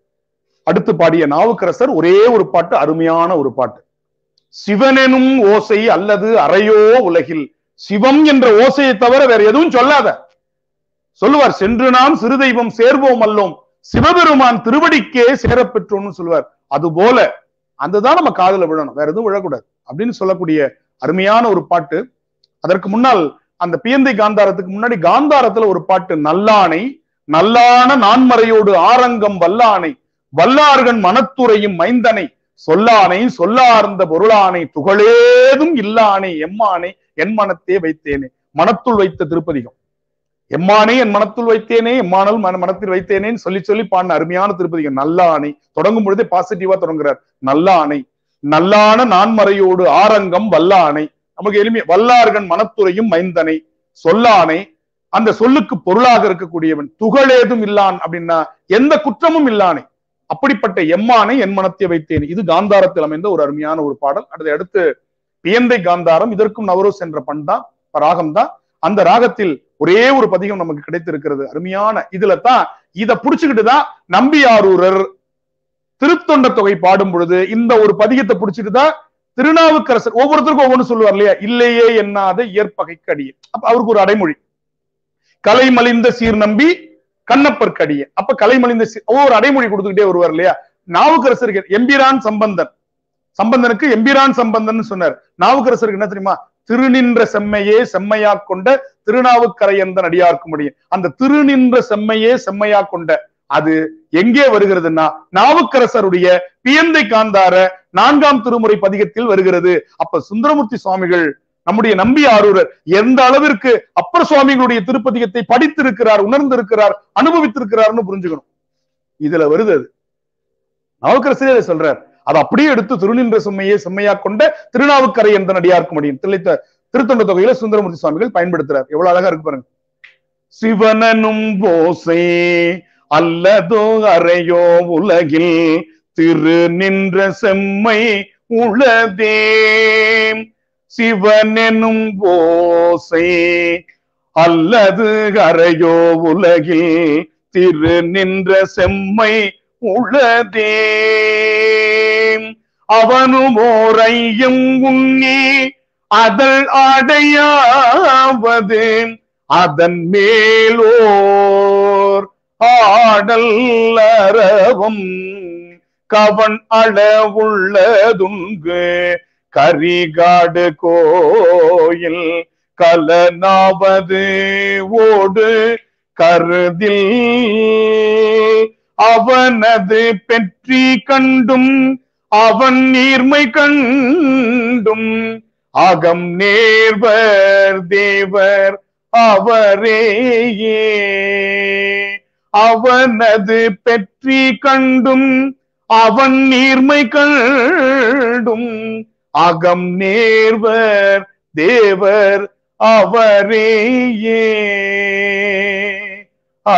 அடுத்து பாடிய நாவுக்கரசர் ஒரே ஒரு பாட்டு அருமையான ஒரு பாட்டு சிவனெனும் ஓசை அல்லது அறையோ உலகில் சிவம் என்ற ஓசையை தவிர வேற எதுவும் சொல்லாத சொல்லுவார் சென்று நாம் சிறு தெய்வம் சேர்வோம் அல்லோம் சிவபெருமான் திருவடிக்கே சேரப்பெற்றோம்னு சொல்லுவார் அது போல அதுதான் நம்ம காதுல விழணும் வேற எதுவும் விழக்கூடாது அப்படின்னு சொல்லக்கூடிய அருமையான ஒரு பாட்டு அதற்கு முன்னால் அந்த பியந்தை காந்தாரத்துக்கு முன்னாடி காந்தாரத்துல ஒரு பாட்டு நல்லானை நல்லான நான்மறையோடு ஆரங்கம் வல்லானை வல்லார்கன் மனத்துறையும் மைந்தனை சொல்லானை சொல்லார்ந்த பொருளானை துகளேதும் இல்லானை எம்மானை என் மனத்தே வைத்தேனே மனத்துள் வைத்த திருப்பதிகம் எம்மானே என் மனத்துள் வைத்தேனே எம்மானல் மன மனத்தில் வைத்தேனேன்னு சொல்லி சொல்லி பாடின அருமையான திருப்பதிகம் நல்லானை தொடங்கும் பொழுதே பாசிட்டிவா தொடங்குறார் நல்லானை நல்லான நான்மறையோடு ஆரங்கம் வல்லானை நமக்கு எளிமை வல்லார்கன் மனத்துறையும் மைந்தனை சொல்லானை அந்த சொல்லுக்கு பொருளாக இருக்கக்கூடியவன் துகளேதும் இல்லான் அப்படின்னா எந்த குற்றமும் இல்லானே அப்படிப்பட்ட எம்மானை என் மனத்தை வைத்தேன் இது காந்தாரத்தில் அமைந்த ஒரு அருமையான ஒரு பாடல் அதை அடுத்து பியந்தை காந்தாரம் இதற்கும் நவரோஸ் என்ற பண் தான் ராகம் தான் அந்த ராகத்தில் ஒரே ஒரு பதிகம் நமக்கு கிடைத்திருக்கிறது அருமையான இதுல தான் இத புடிச்சுக்கிட்டு தான் நம்பியாரூரர் திருத்தொண்ட தொகை பாடும் பொழுது இந்த ஒரு பதிகத்தை புடிச்சிட்டு தான் திருநாவுக்கரசர் ஒவ்வொருத்தருக்கும் ஒவ்வொன்று சொல்லுவார் இல்லையா இல்லையே எண்ணாத இயற்பகைக்கு அடியே அப்ப அவருக்கு ஒரு அடைமொழி கலை மலிந்த சீர் நம்பி கண்ணப்பருக்கு அடியே அப்ப கலை மலிந்த சீர் ஒவ்வொரு அடைமொழி கொடுத்துக்கிட்டே வருவார் இல்லையா நாவுக்கரசருக்கு எம்பிரான் சம்பந்தன் சம்பந்தனுக்கு எம்பிரான் சம்பந்தன் சொன்னார் நாவுக்கரசருக்கு என்ன தெரியுமா திருநின்ற செம்மையே செம்மையா கொண்ட திருநாவுக்கரையந்தன் அடியார்க்கு முடியும் அந்த திருநின்ற செம்மையே செம்மையா கொண்ட அது எங்கே வருகிறதுன்னா நாவுக்கரசருடைய பியந்தை காந்தார நான்காம் திருமுறை பதிகத்தில் வருகிறது அப்ப சுந்தரமூர்த்தி சுவாமிகள் நம்முடைய நம்பி ஆரூரர் எந்த அளவிற்கு அப்பர் சுவாமிகளுடைய திருப்பதிகத்தை படித்திருக்கிறார் உணர்ந்திருக்கிறார் அனுபவித்திருக்கிறார்னு புரிஞ்சுக்கணும் இதுல வருது அது நாவுக்கரசரே அதை சொல்றார் அதை அப்படியே எடுத்து திருநின்ற செம்மையே செம்மையா கொண்ட திருநாவுக்கரை எந்த நடிகார்க்க முடியும் திளைத்த திருத்தொண்ட தொகையில சுந்தரமூர்த்தி சுவாமிகள் பயன்படுத்துறார் எவ்வளவு அழகா இருக்கு பாருங்க சிவனனும் போசே அல்லதோ அறையோ உலகில் திரு நின்ற செம்மை உளதே சிவனெனும் போசை அல்லது அறையோ உலகில் திரு நின்ற செம்மை உளதே அவனும் ஓரையும் உண்ணி அதல் அடையாவது அதன் மேலோர் ஆடல் அரவம் கவன் அளவுள்ளதுங்கு கரிகாடு கோயில் கலனாவது ஓடு கருதில் அவனது பெற்றி கண்டும் அவன் நீர்மை கண்டும் அகம் நேர்வர் தேவர் அவரேயே அவனது பெற்றி கண்டும் அவன் நீர்மை கண்டும் அகம் நேர்வர் தேவர் அவரேயே ஆ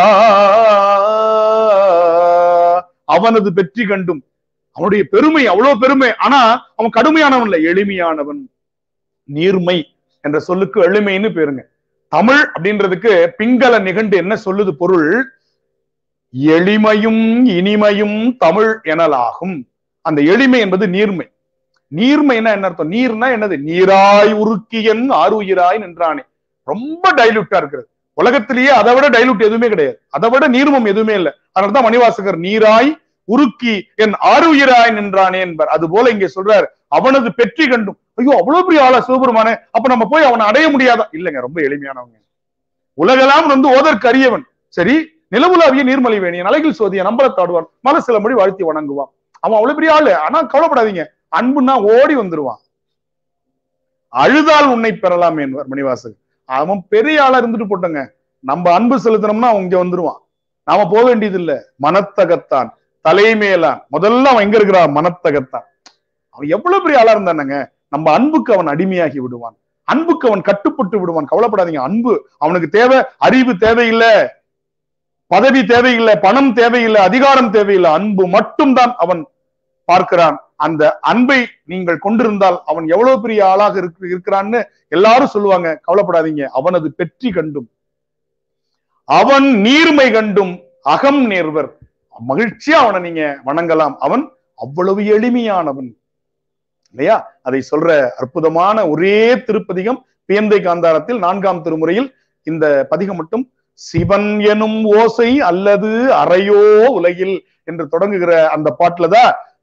அவனது வெற்றி கண்டும் அவனுடைய பெருமை அவ்வளவு பெருமை ஆனா அவன் கடுமையானவன் இல்ல எளிமையானவன் நீர்மை என்ற சொல்லுக்கு எளிமைன்னு பேருங்க தமிழ் அப்படின்றதுக்கு பிங்கள நிகண்டு என்ன சொல்லுது பொருள் எளிமையும் இனிமையும் தமிழ் எனலாகும் அந்த எளிமை என்பது நீர்மை நீர்மைனா என்ன அர்த்தம் நீர்னா என்னது நீராய் உருக்கியன் ஆறுயிராய் நின்றானே ரொம்ப டைலூட்டா இருக்கிறது உலகத்திலேயே அதை விட டைலூட் எதுவுமே கிடையாது அதை விட நீர்மம் எதுவுமே இல்லை அதனாலதான் மணிவாசகர் நீராய் உருக்கி என் ஆறுயிராய் நின்றானே என்பார் அது போல இங்கே சொல்றார் அவனது பெற்றி கண்டும் ஐயோ அவ்வளவு பெரிய ஆளா சிவபெருமானே அப்ப நம்ம போய் அவனை அடைய முடியாதா இல்லைங்க ரொம்ப எளிமையானவங்க உலகெல்லாம் வந்து ஓதற்கு அறியவன் சரி நிலவுலாவிய நீர்மலை வேணியன் அழகில் சோதிய நம்பலத்தாடுவான் மல சில மொழி வாழ்த்தி வணங்குவான் அவன் அவ்வளவு பெரிய ஆளு ஆனா கவலைப்படாதீங்க அன்புன்னா ஓடி வந்துருவான் அழுதால் உன்னை பெறலாம் என்பார் மணிவாசகர் அவன் பெரிய ஆளா இருந்துட்டு போட்டோங்க நம்ம அன்பு செலுத்தணும்னா அவன் இங்க வந்துருவான் நாம போக வேண்டியது இல்ல மனத்தகத்தான் தலைமையிலான் முதல்ல அவன் எங்க இருக்கிறான் மனத்தகத்தான் அவன் எவ்வளவு பெரிய ஆளா இருந்தானுங்க நம்ம அன்புக்கு அவன் அடிமையாகி விடுவான் அன்புக்கு அவன் கட்டுப்பட்டு விடுவான் கவலைப்படாதீங்க அன்பு அவனுக்கு தேவை அறிவு தேவையில்லை பதவி தேவையில்லை பணம் தேவையில்லை அதிகாரம் தேவையில்லை அன்பு மட்டும்தான் அவன் பார்க்கிறான் அந்த அன்பை நீங்கள் கொண்டிருந்தால் அவன் எவ்வளவு பெரிய ஆளாக இருக்கு இருக்கிறான்னு எல்லாரும் சொல்லுவாங்க கவலைப்படாதீங்க அவனது பெற்றி கண்டும் அவன் நீர்மை கண்டும் அகம் நேர்வர் மகிழ்ச்சியா அவனை நீங்க வணங்கலாம் அவன் அவ்வளவு எளிமையானவன் இல்லையா அதை சொல்ற அற்புதமான ஒரே திருப்பதிகம் பியந்தை காந்தாரத்தில் நான்காம் திருமுறையில் இந்த பதிகம் மட்டும் சிவன் எனும் ஓசை அல்லது அறையோ உலகில் என்று தொடங்குகிற அந்த பாட்டுலதான்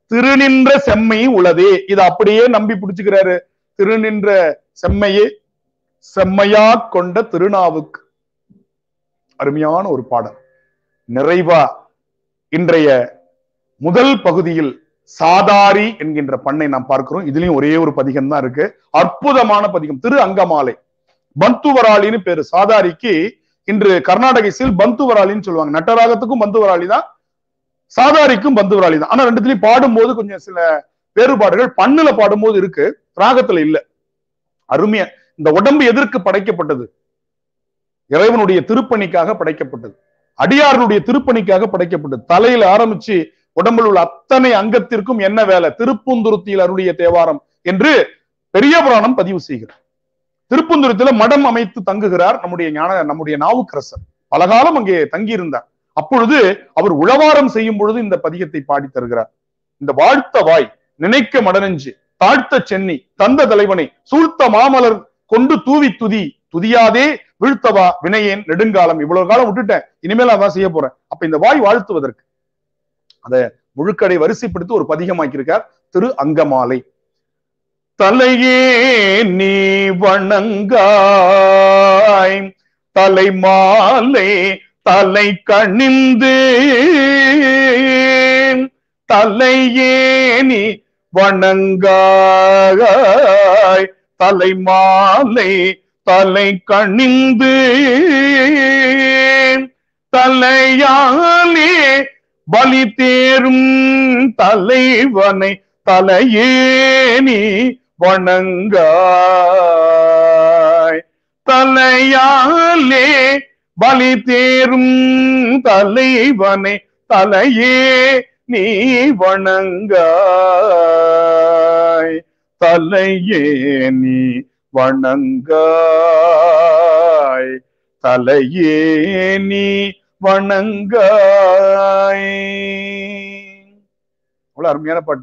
திருநின்ற செம்மை உளதே இதை அப்படியே நம்பி பிடிச்சுக்கிறாரு திருநின்ற செம்மையே செம்மையா கொண்ட திருநாவுக்கு அருமையான ஒரு பாடல் நிறைவா இன்றைய முதல் பகுதியில் சாதாரி என்கின்ற பண்ணை நாம் பார்க்கிறோம் இதுலயும் ஒரே ஒரு பதிகம் தான் இருக்கு அற்புதமான பதிகம் திரு அங்கமாலை பந்துவராளின்னு பேரு சாதாரிக்கு இன்று கர்நாடக இசையில் பந்துவராளின்னு சொல்லுவாங்க நட்டராகத்துக்கும் பந்துவராளி தான் சாதாரிக்கும் பந்துவராளி தான் ஆனா ரெண்டுத்துலயும் பாடும்போது கொஞ்சம் சில வேறுபாடுகள் பண்ணுல பாடும்போது இருக்கு ராகத்துல இல்ல அருமையா இந்த உடம்பு எதற்கு படைக்கப்பட்டது இறைவனுடைய திருப்பணிக்காக படைக்கப்பட்டது அடியார்களுடைய திருப்பணிக்காக படைக்கப்பட்டது தலையில ஆரம்பிச்சு உடம்பில் உள்ள அத்தனை அங்கத்திற்கும் என்ன வேலை திருப்புந்துருத்தியில் அருடைய தேவாரம் என்று பெரிய புராணம் பதிவு செய்கிறார் திருப்புந்துருத்தில மடம் அமைத்து தங்குகிறார் நம்முடைய ஞான நம்முடைய நாவுக்கரசர் பலகாலம் அங்கே தங்கியிருந்தார் அப்பொழுது அவர் உழவாரம் செய்யும் பொழுது இந்த பதிகத்தை பாடி தருகிறார் இந்த வாழ்த்த வாய் நினைக்க மடனெஞ்சு தாழ்த்த சென்னி தந்த தலைவனை சூழ்த்த மாமலர் கொண்டு தூவி துதி துதியாதே வீழ்த்தவா வினையேன் நெடுங்காலம் இவ்வளவு காலம் விட்டுட்டேன் இனிமேல் அதான் செய்ய போறேன் அப்ப இந்த வாய் வாழ்த்துவதற்கு அத முழுக்கடை வரிசைப்படுத்தி ஒரு பதிகமாக்கியிருக்கார் திரு அங்கமாலை தலையே நீ வணங்காய் தலை மாலை தலை கணிந்து தலையே நீ வணங்காய் தலை மாலை தலை கணிந்து தலையாலே பலி தேரும் தலைவனை தலையேனி வணங்காய் தலையாலே பலி தேரும் தலைவனை தலையே நீ வணங்காய் தலையே நீ வணங்காய் தலையே நீ வணங்காய் அவ்வளவு அருமையான பாட்டு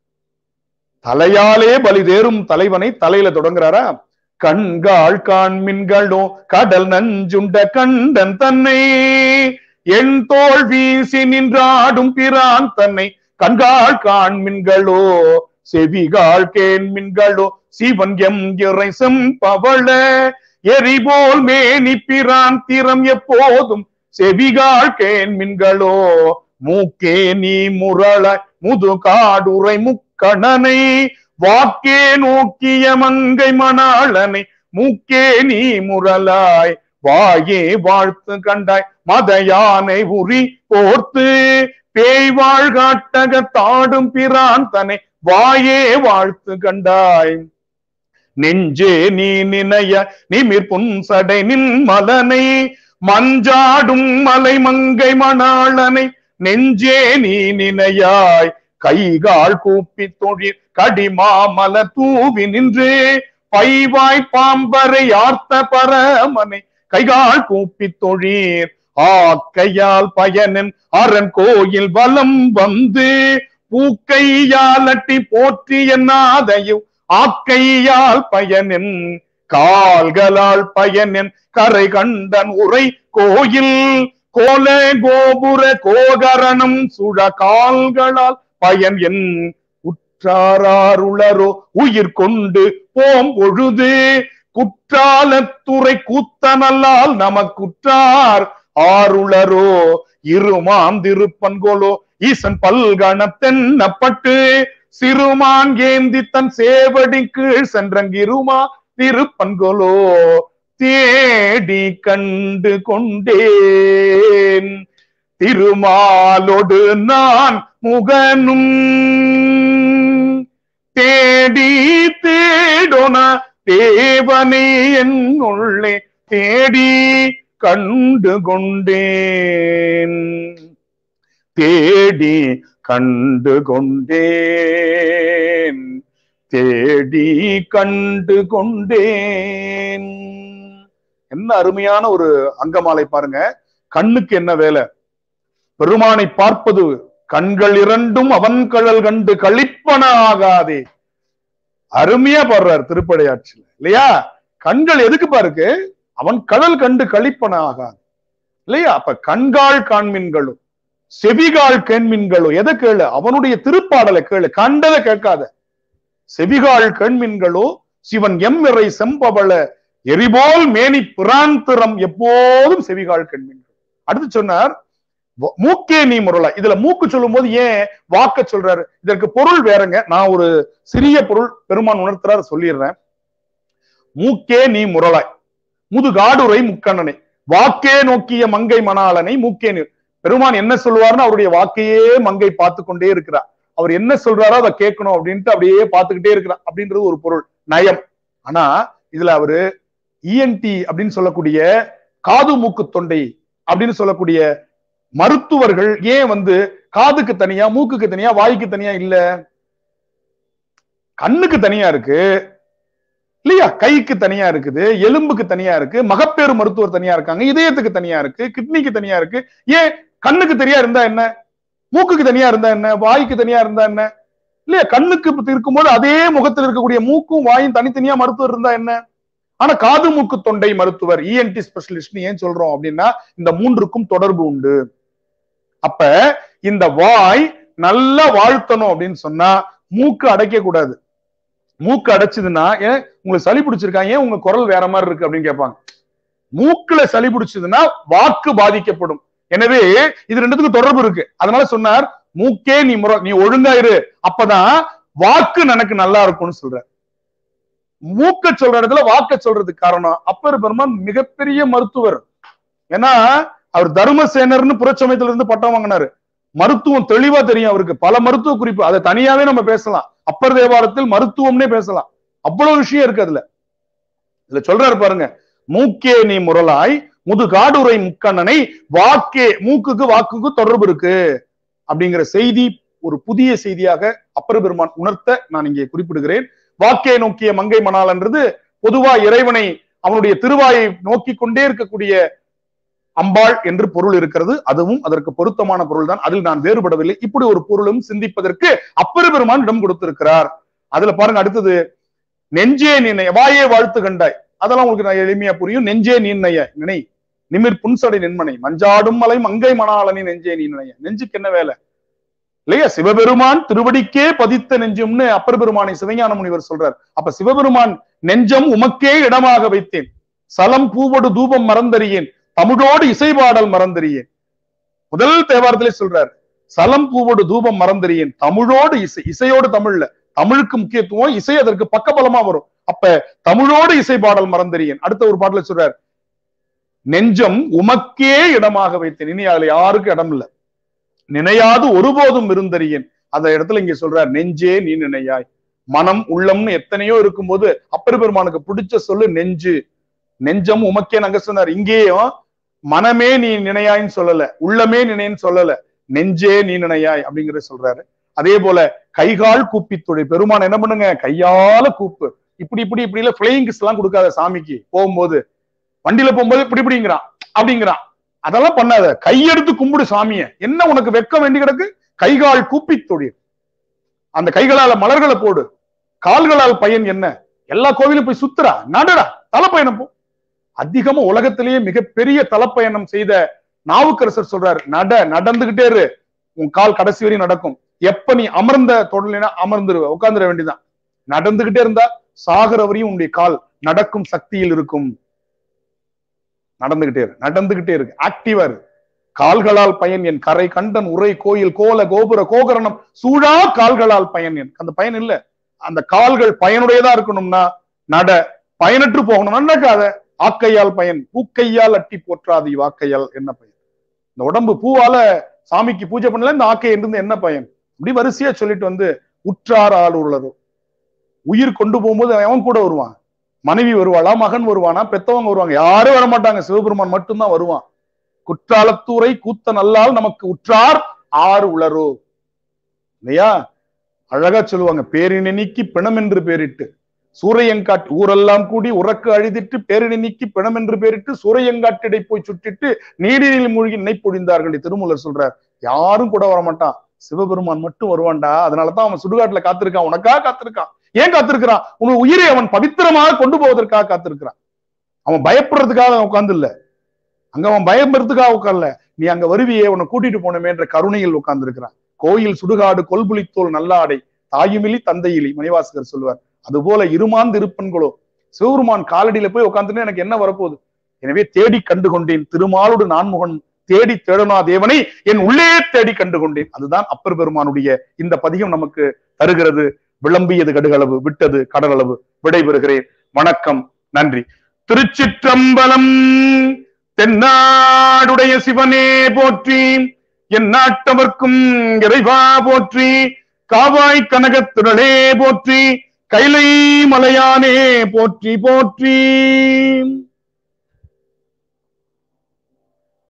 தலையாலே பலி தேரும் தலைவனை தலையில தொடங்குறாரா கண்காள் காண்மின்களோ கடல் நஞ்சுண்ட கண்டன் தன்னை என் தோல் வீசி நின்றாடும் பிரான் தன்னை கண்காள் காண்மின்களோ செவிகாள் கேண்மின்களோ சிவன் எம் இறை செம்பவள எரிபோல் மேனி பிரான் திறம் எப்போதும் செவிகாள் கேண்மின்களோ மூக்கே நீ முரளாய் முதுகாடுரை முக்கணனை வாக்கே நோக்கிய மங்கை மணாளனை மூக்கே நீ முரலாய் வாயே வாழ்த்து கண்டாய் மத யானை உரி போர்த்து பேய் வாழ்காட்டக தாடும் பிரான் தனை வாயே வாழ்த்து கண்டாய் நெஞ்சே நீ நினைய நிமிர் புன்சடை நின் மலனை மஞ்சாடும் மலை மங்கை மணாளனை நெஞ்சே நீ நினையாய் கைகால் கூப்பி தொழில் கடிமாமல தூவி நின்று பைவாய் பாம்பரை ஆர்த்த பரமனை கைகால் கூப்பி தொழீர் ஆக்கையால் பயனின் அரண் கோயில் வலம் வந்து பூக்கையால் அட்டி போற்றிய நாதையும் ஆக்கையால் பயனின் கால்களால் பயனின் கரை கண்டன் உரை கோயில் கோல கோபுர கோகரணம் சுழ கால்களால் பயன் என் உற்றாருளரோ உயிர் கொண்டு போம் பொழுது குற்றாலத்துறை கூத்தனல்லால் நமக்குற்றார் ஆருளரோ இருமாம் திருப்பன்கோலோ ஈசன் பல்கணத்தென்னப்பட்டு சிறுமான் ஏந்தி தன் சேவடி கீழ் சென்றங்கிருமா திருப்பன்கோலோ தேடி கண்டு கொண்டேன் திருமாலோடு நான் முகனும் தேடி தேடோன தேவனே என் உள்ளே தேடி கண்டு கொண்டேன் தேடி கண்டு கொண்டேன் தேடி கண்டு கொண்டேன் என்ன அருமையான ஒரு அங்கமாலை பாருங்க கண்ணுக்கு என்ன வேலை பெருமானை பார்ப்பது கண்கள் இரண்டும் அவன் கழல் கண்டு கழிப்பன ஆகாதே அருமையா பாடுறார் திருப்படையாட்சியில இல்லையா கண்கள் எதுக்கு பாருக்கு அவன் கடல் கண்டு கழிப்பன ஆகாது இல்லையா அப்ப கண்கால் காண்மின்களும் செவிகால் கேண்மின்களோ எதை கேளு அவனுடைய திருப்பாடலை கேளு கண்டதை கேட்காத செவிகால் கேண்மின்களோ சிவன் எம்மிறை செம்பவள எரிபோல் மேனி பிராந்திரம் எப்போதும் செவிகால் கேண்மின்கள் அடுத்து சொன்னார் வ- மூக்கே நீ முரளா இதுல மூக்கு சொல்லும் போது ஏன் வாக்க சொல்றாரு இதற்கு பொருள் வேறங்க நான் ஒரு சிறிய பொருள் பெருமான் உணர்த்துறாரு சொல்லிடுறேன் மூக்கே நீ முரளாய் முதுகாடுரை முக்கண்ணனை வாக்கே நோக்கிய மங்கை மணாளனை மூக்கே நீ பெருமான் என்ன சொல்லுவாருன்னு அவருடைய வாக்கையே மங்கை பார்த்து கொண்டே இருக்கிறார் அவர் என்ன சொல்றாரோ அதை கேட்கணும் அப்படின்ட்டு அப்படியே பார்த்துக்கிட்டே இருக்கிறார் அப்படின்றது ஒரு பொருள் நயம் ஆனா இதுல அவரு இஎன்டி அப்படின்னு சொல்லக்கூடிய காது மூக்கு தொண்டை அப்படின்னு சொல்லக்கூடிய மருத்துவர்கள் ஏன் வந்து காதுக்கு தனியா மூக்குக்கு தனியா வாய்க்கு தனியா இல்ல கண்ணுக்கு தனியா இருக்கு இல்லையா கைக்கு தனியா இருக்குது எலும்புக்கு தனியா இருக்கு மகப்பேறு மருத்துவர் தனியா இருக்காங்க இதயத்துக்கு தனியா இருக்கு கிட்னிக்கு தனியா இருக்கு ஏன் கண்ணுக்கு தனியா இருந்தா என்ன மூக்குக்கு தனியா இருந்தா என்ன வாய்க்கு தனியா இருந்தா என்ன இல்லையா கண்ணுக்கு இப்ப இருக்கும்போது அதே முகத்தில் இருக்கக்கூடிய மூக்கும் வாயும் தனித்தனியா மருத்துவர் இருந்தா என்ன ஆனா காது மூக்கு தொண்டை மருத்துவர் இஎன்டி ஸ்பெஷலிஸ்ட் ஏன் சொல்றோம் அப்படின்னா இந்த மூன்றுக்கும் தொடர்பு உண்டு அப்ப இந்த வாய் நல்லா வாழ்த்தணும் அப்படின்னு சொன்னா மூக்கு அடைக்க கூடாது மூக்கு அடைச்சதுன்னா ஏன் உங்களுக்கு சளி பிடிச்சிருக்கா ஏன் உங்க குரல் வேற மாதிரி இருக்கு அப்படின்னு கேட்பாங்க மூக்குல சளி பிடிச்சதுன்னா வாக்கு பாதிக்கப்படும் எனவே இது ரெண்டுத்துக்கும் தொடர்பு இருக்கு அதனால சொன்னார் மூக்கே நீ முறை நீ ஒழுங்கா இரு அப்பதான் வாக்கு எனக்கு நல்லா இருக்கும்னு சொல்ற மூக்க சொல்ற இடத்துல வாக்க சொல்றதுக்கு காரணம் அப்பர் பெருமான் மிகப்பெரிய மருத்துவர் ஏன்னா அவர் தர்மசேனர்னு புறச்சமயத்துல இருந்து பட்டம் வாங்கினாரு மருத்துவம் தெளிவா தெரியும் அவருக்கு பல மருத்துவ குறிப்பு அதை தனியாவே நம்ம பேசலாம் அப்பர் தேவாரத்தில் மருத்துவம்னே பேசலாம் அவ்வளவு விஷயம் இருக்கு அதுல இதுல சொல்றாரு பாருங்க மூக்கே நீ முரலாய் முது காடுரை முக்கண்ணனை வாக்கே மூக்குக்கு வாக்குக்கு தொடர்பு இருக்கு அப்படிங்கிற செய்தி ஒரு புதிய செய்தியாக அப்பர் பெருமான் உணர்த்த நான் இங்கே குறிப்பிடுகிறேன் வாக்கே நோக்கிய மங்கை மணாலன்றது பொதுவா இறைவனை அவனுடைய திருவாயை நோக்கி கொண்டே இருக்கக்கூடிய அம்பாள் என்று பொருள் இருக்கிறது அதுவும் அதற்கு பொருத்தமான பொருள் தான் அதில் நான் வேறுபடவில்லை இப்படி ஒரு பொருளும் சிந்திப்பதற்கு அப்பர் பெருமான் இடம் கொடுத்திருக்கிறார் அதுல பாருங்க அடுத்தது நெஞ்சே நினைய வாயே வாழ்த்து கண்டாய் அதெல்லாம் உங்களுக்கு நான் எளிமையா புரியும் நெஞ்சே நின்னைய நினை நிமிர் புன்சடை நின்மனை மஞ்சாடும் மலை மங்கை மணாளனி நெஞ்சே நீ நினைய நெஞ்சுக்கு என்ன வேலை இல்லையா சிவபெருமான் திருவடிக்கே பதித்த நெஞ்சம்னு அப்பர் பெருமானை சிவஞான முனிவர் சொல்றார் அப்ப சிவபெருமான் நெஞ்சம் உமக்கே இடமாக வைத்தேன் சலம் பூவடு தூபம் மறந்தறியேன் தமிழோடு இசைபாடல் மறந்தறியேன் முதல் தேவாரத்திலே சொல்றார் சலம் பூவோடு தூபம் மறந்தறியேன் தமிழோடு இசை இசையோடு தமிழ்ல தமிழுக்கு முக்கியத்துவம் இசை அதற்கு பக்கபலமா வரும் அப்ப தமிழோடு இசை பாடல் மறந்தறியேன் அடுத்த ஒரு பாடல சொல்றார் நெஞ்சம் உமக்கே இடமாக வைத்தேன் இனி அதுல யாருக்கும் இடம் இல்ல நினையாது ஒருபோதும் இருந்தறியேன் அந்த இடத்துல இங்க சொல்றார் நெஞ்சே நீ நினையாய் மனம் உள்ளம்னு எத்தனையோ இருக்கும்போது அப்பர் பெருமானுக்கு பிடிச்ச சொல்லு நெஞ்சு நெஞ்சம் உமக்கே நாங்க சொன்னார் இங்கேயும் மனமே நீ நினையாய்ன்னு சொல்லல உள்ளமே நினைன்னு சொல்லல நெஞ்சே நீ நினையாய் அப்படிங்கறத சொல்றாரு அதே போல கைகால் கூப்பி தொழில் பெருமான் என்ன பண்ணுங்க கையால கூப்பு இப்படி இப்படி இப்படி இல்ல பிளைங் கிஸ் எல்லாம் கொடுக்காத சாமிக்கு போகும்போது வண்டியில போகும்போது இப்படி இப்படிங்கிறான் அப்படிங்கிறான் அதெல்லாம் பண்ணாத கையெடுத்து கும்பிடு சாமிய என்ன உனக்கு வெக்க வேண்டி கிடக்கு கைகால் கூப்பி தொழில் அந்த கைகளால மலர்களை போடு கால்களால் பயன் என்ன எல்லா கோவிலும் போய் சுத்துறா நடடா தலைப்பயணம் போ அதிகமா உலகத்திலேயே மிகப்பெரிய தலைப்பயணம் செய்த நாவுக்கரசர் சொல்றாரு நட நடந்துகிட்டே இரு உன் கால் கடைசி வரையும் நடக்கும் எப்ப நீ அமர்ந்த தொடலினா அமர்ந்துருவ உட்கார்ந்துட வேண்டியதான் நடந்துகிட்டே இருந்தா சாகர வரையும் உன்னுடைய கால் நடக்கும் சக்தியில் இருக்கும் நடந்துகிட்டே இரு நடந்துகிட்டே இருக்கு ஆக்டிவா இரு கால்களால் பயன் என் கரை கண்டன் உரை கோயில் கோல கோபுர கோகரணம் சூழா கால்களால் பயன் என் அந்த பயன் இல்ல அந்த கால்கள் பயனுடையதா இருக்கணும்னா நட பயனற்று போகணும் நடக்காத ஆக்கையால் பயன் பூக்கையால் அட்டி போற்றாது வாக்கையால் என்ன பயன் இந்த உடம்பு பூவால சாமிக்கு பூஜை பண்ணல இந்த ஆக்கை இருந்து என்ன பயன் இப்படி வரிசையா சொல்லிட்டு வந்து உற்றார் ஆள் உள்ளதோ உயிர் கொண்டு போகும்போது அவன் கூட வருவான் மனைவி வருவாளா மகன் வருவானா பெத்தவங்க வருவாங்க யாரும் வரமாட்டாங்க சிவபெருமான் மட்டும்தான் வருவான் குற்றாலத்தூரை கூத்த நல்லால் நமக்கு உற்றார் ஆறு உளரோ இல்லையா அழகா சொல்லுவாங்க பேரினை நீக்கி பிணம் என்று பேரிட்டு சூரையங்காட்டு ஊரெல்லாம் கூடி உறக்கு அழிதிட்டு பேரினை நீக்கி பிணம் என்று பேரிட்டு சூரையங்காட்டிடை போய் சுட்டிட்டு நீரில் மூழ்கி நினைப்பொழிந்தார்கள் திருமூலர் சொல்றார் யாரும் கூட வரமாட்டான் சிவபெருமான் மட்டும் வருவான்டா அதனாலதான் அவன் சுடுகாட்டுல காத்திருக்கான் உனக்காக காத்திருக்கான் ஏன் காத்திருக்கிறான் உன் உயிரை அவன் பவித்திரமாக கொண்டு போவதற்காக காத்திருக்கிறான் அவன் பயப்படுறதுக்காக அவன் உட்கார்ந்து இல்ல அங்க அவன் பயம்பெறதுக்காக உட்கார்ல நீ அங்க வருவியே உன்னை கூட்டிட்டு போனமே என்ற கருணையில் உட்கார்ந்து இருக்கிறான் கோயில் சுடுகாடு கொல்புலித்தோல் நல்லாடை தாயுமிலி தந்தையிலி மணிவாசகர் சொல்லுவார் அதுபோல இருமாந்து இருப்பன்களோ சிவருமான் காலடியில போய் உட்காந்துட்டு எனக்கு என்ன வரப்போகுது எனவே தேடி கண்டு கொண்டேன் திருமாலுடு நான்முகன் தேடி தேடனா தேவனை என் உள்ளே தேடி கண்டு கொண்டேன் அதுதான் அப்பர் பெருமானுடைய இந்த பதிகம் நமக்கு தருகிறது விளம்பியது கடுகளவு விட்டது கடலளவு விடைபெறுகிறேன் வணக்கம் நன்றி திருச்சிற்றம்பலம் தென்னாடுடைய சிவனே போற்றி என் நாட்டவர்க்கும் இறைவா போற்றி காவாய் கனகத்திரளே போற்றி கைலை மலையானே போற்றி போற்றி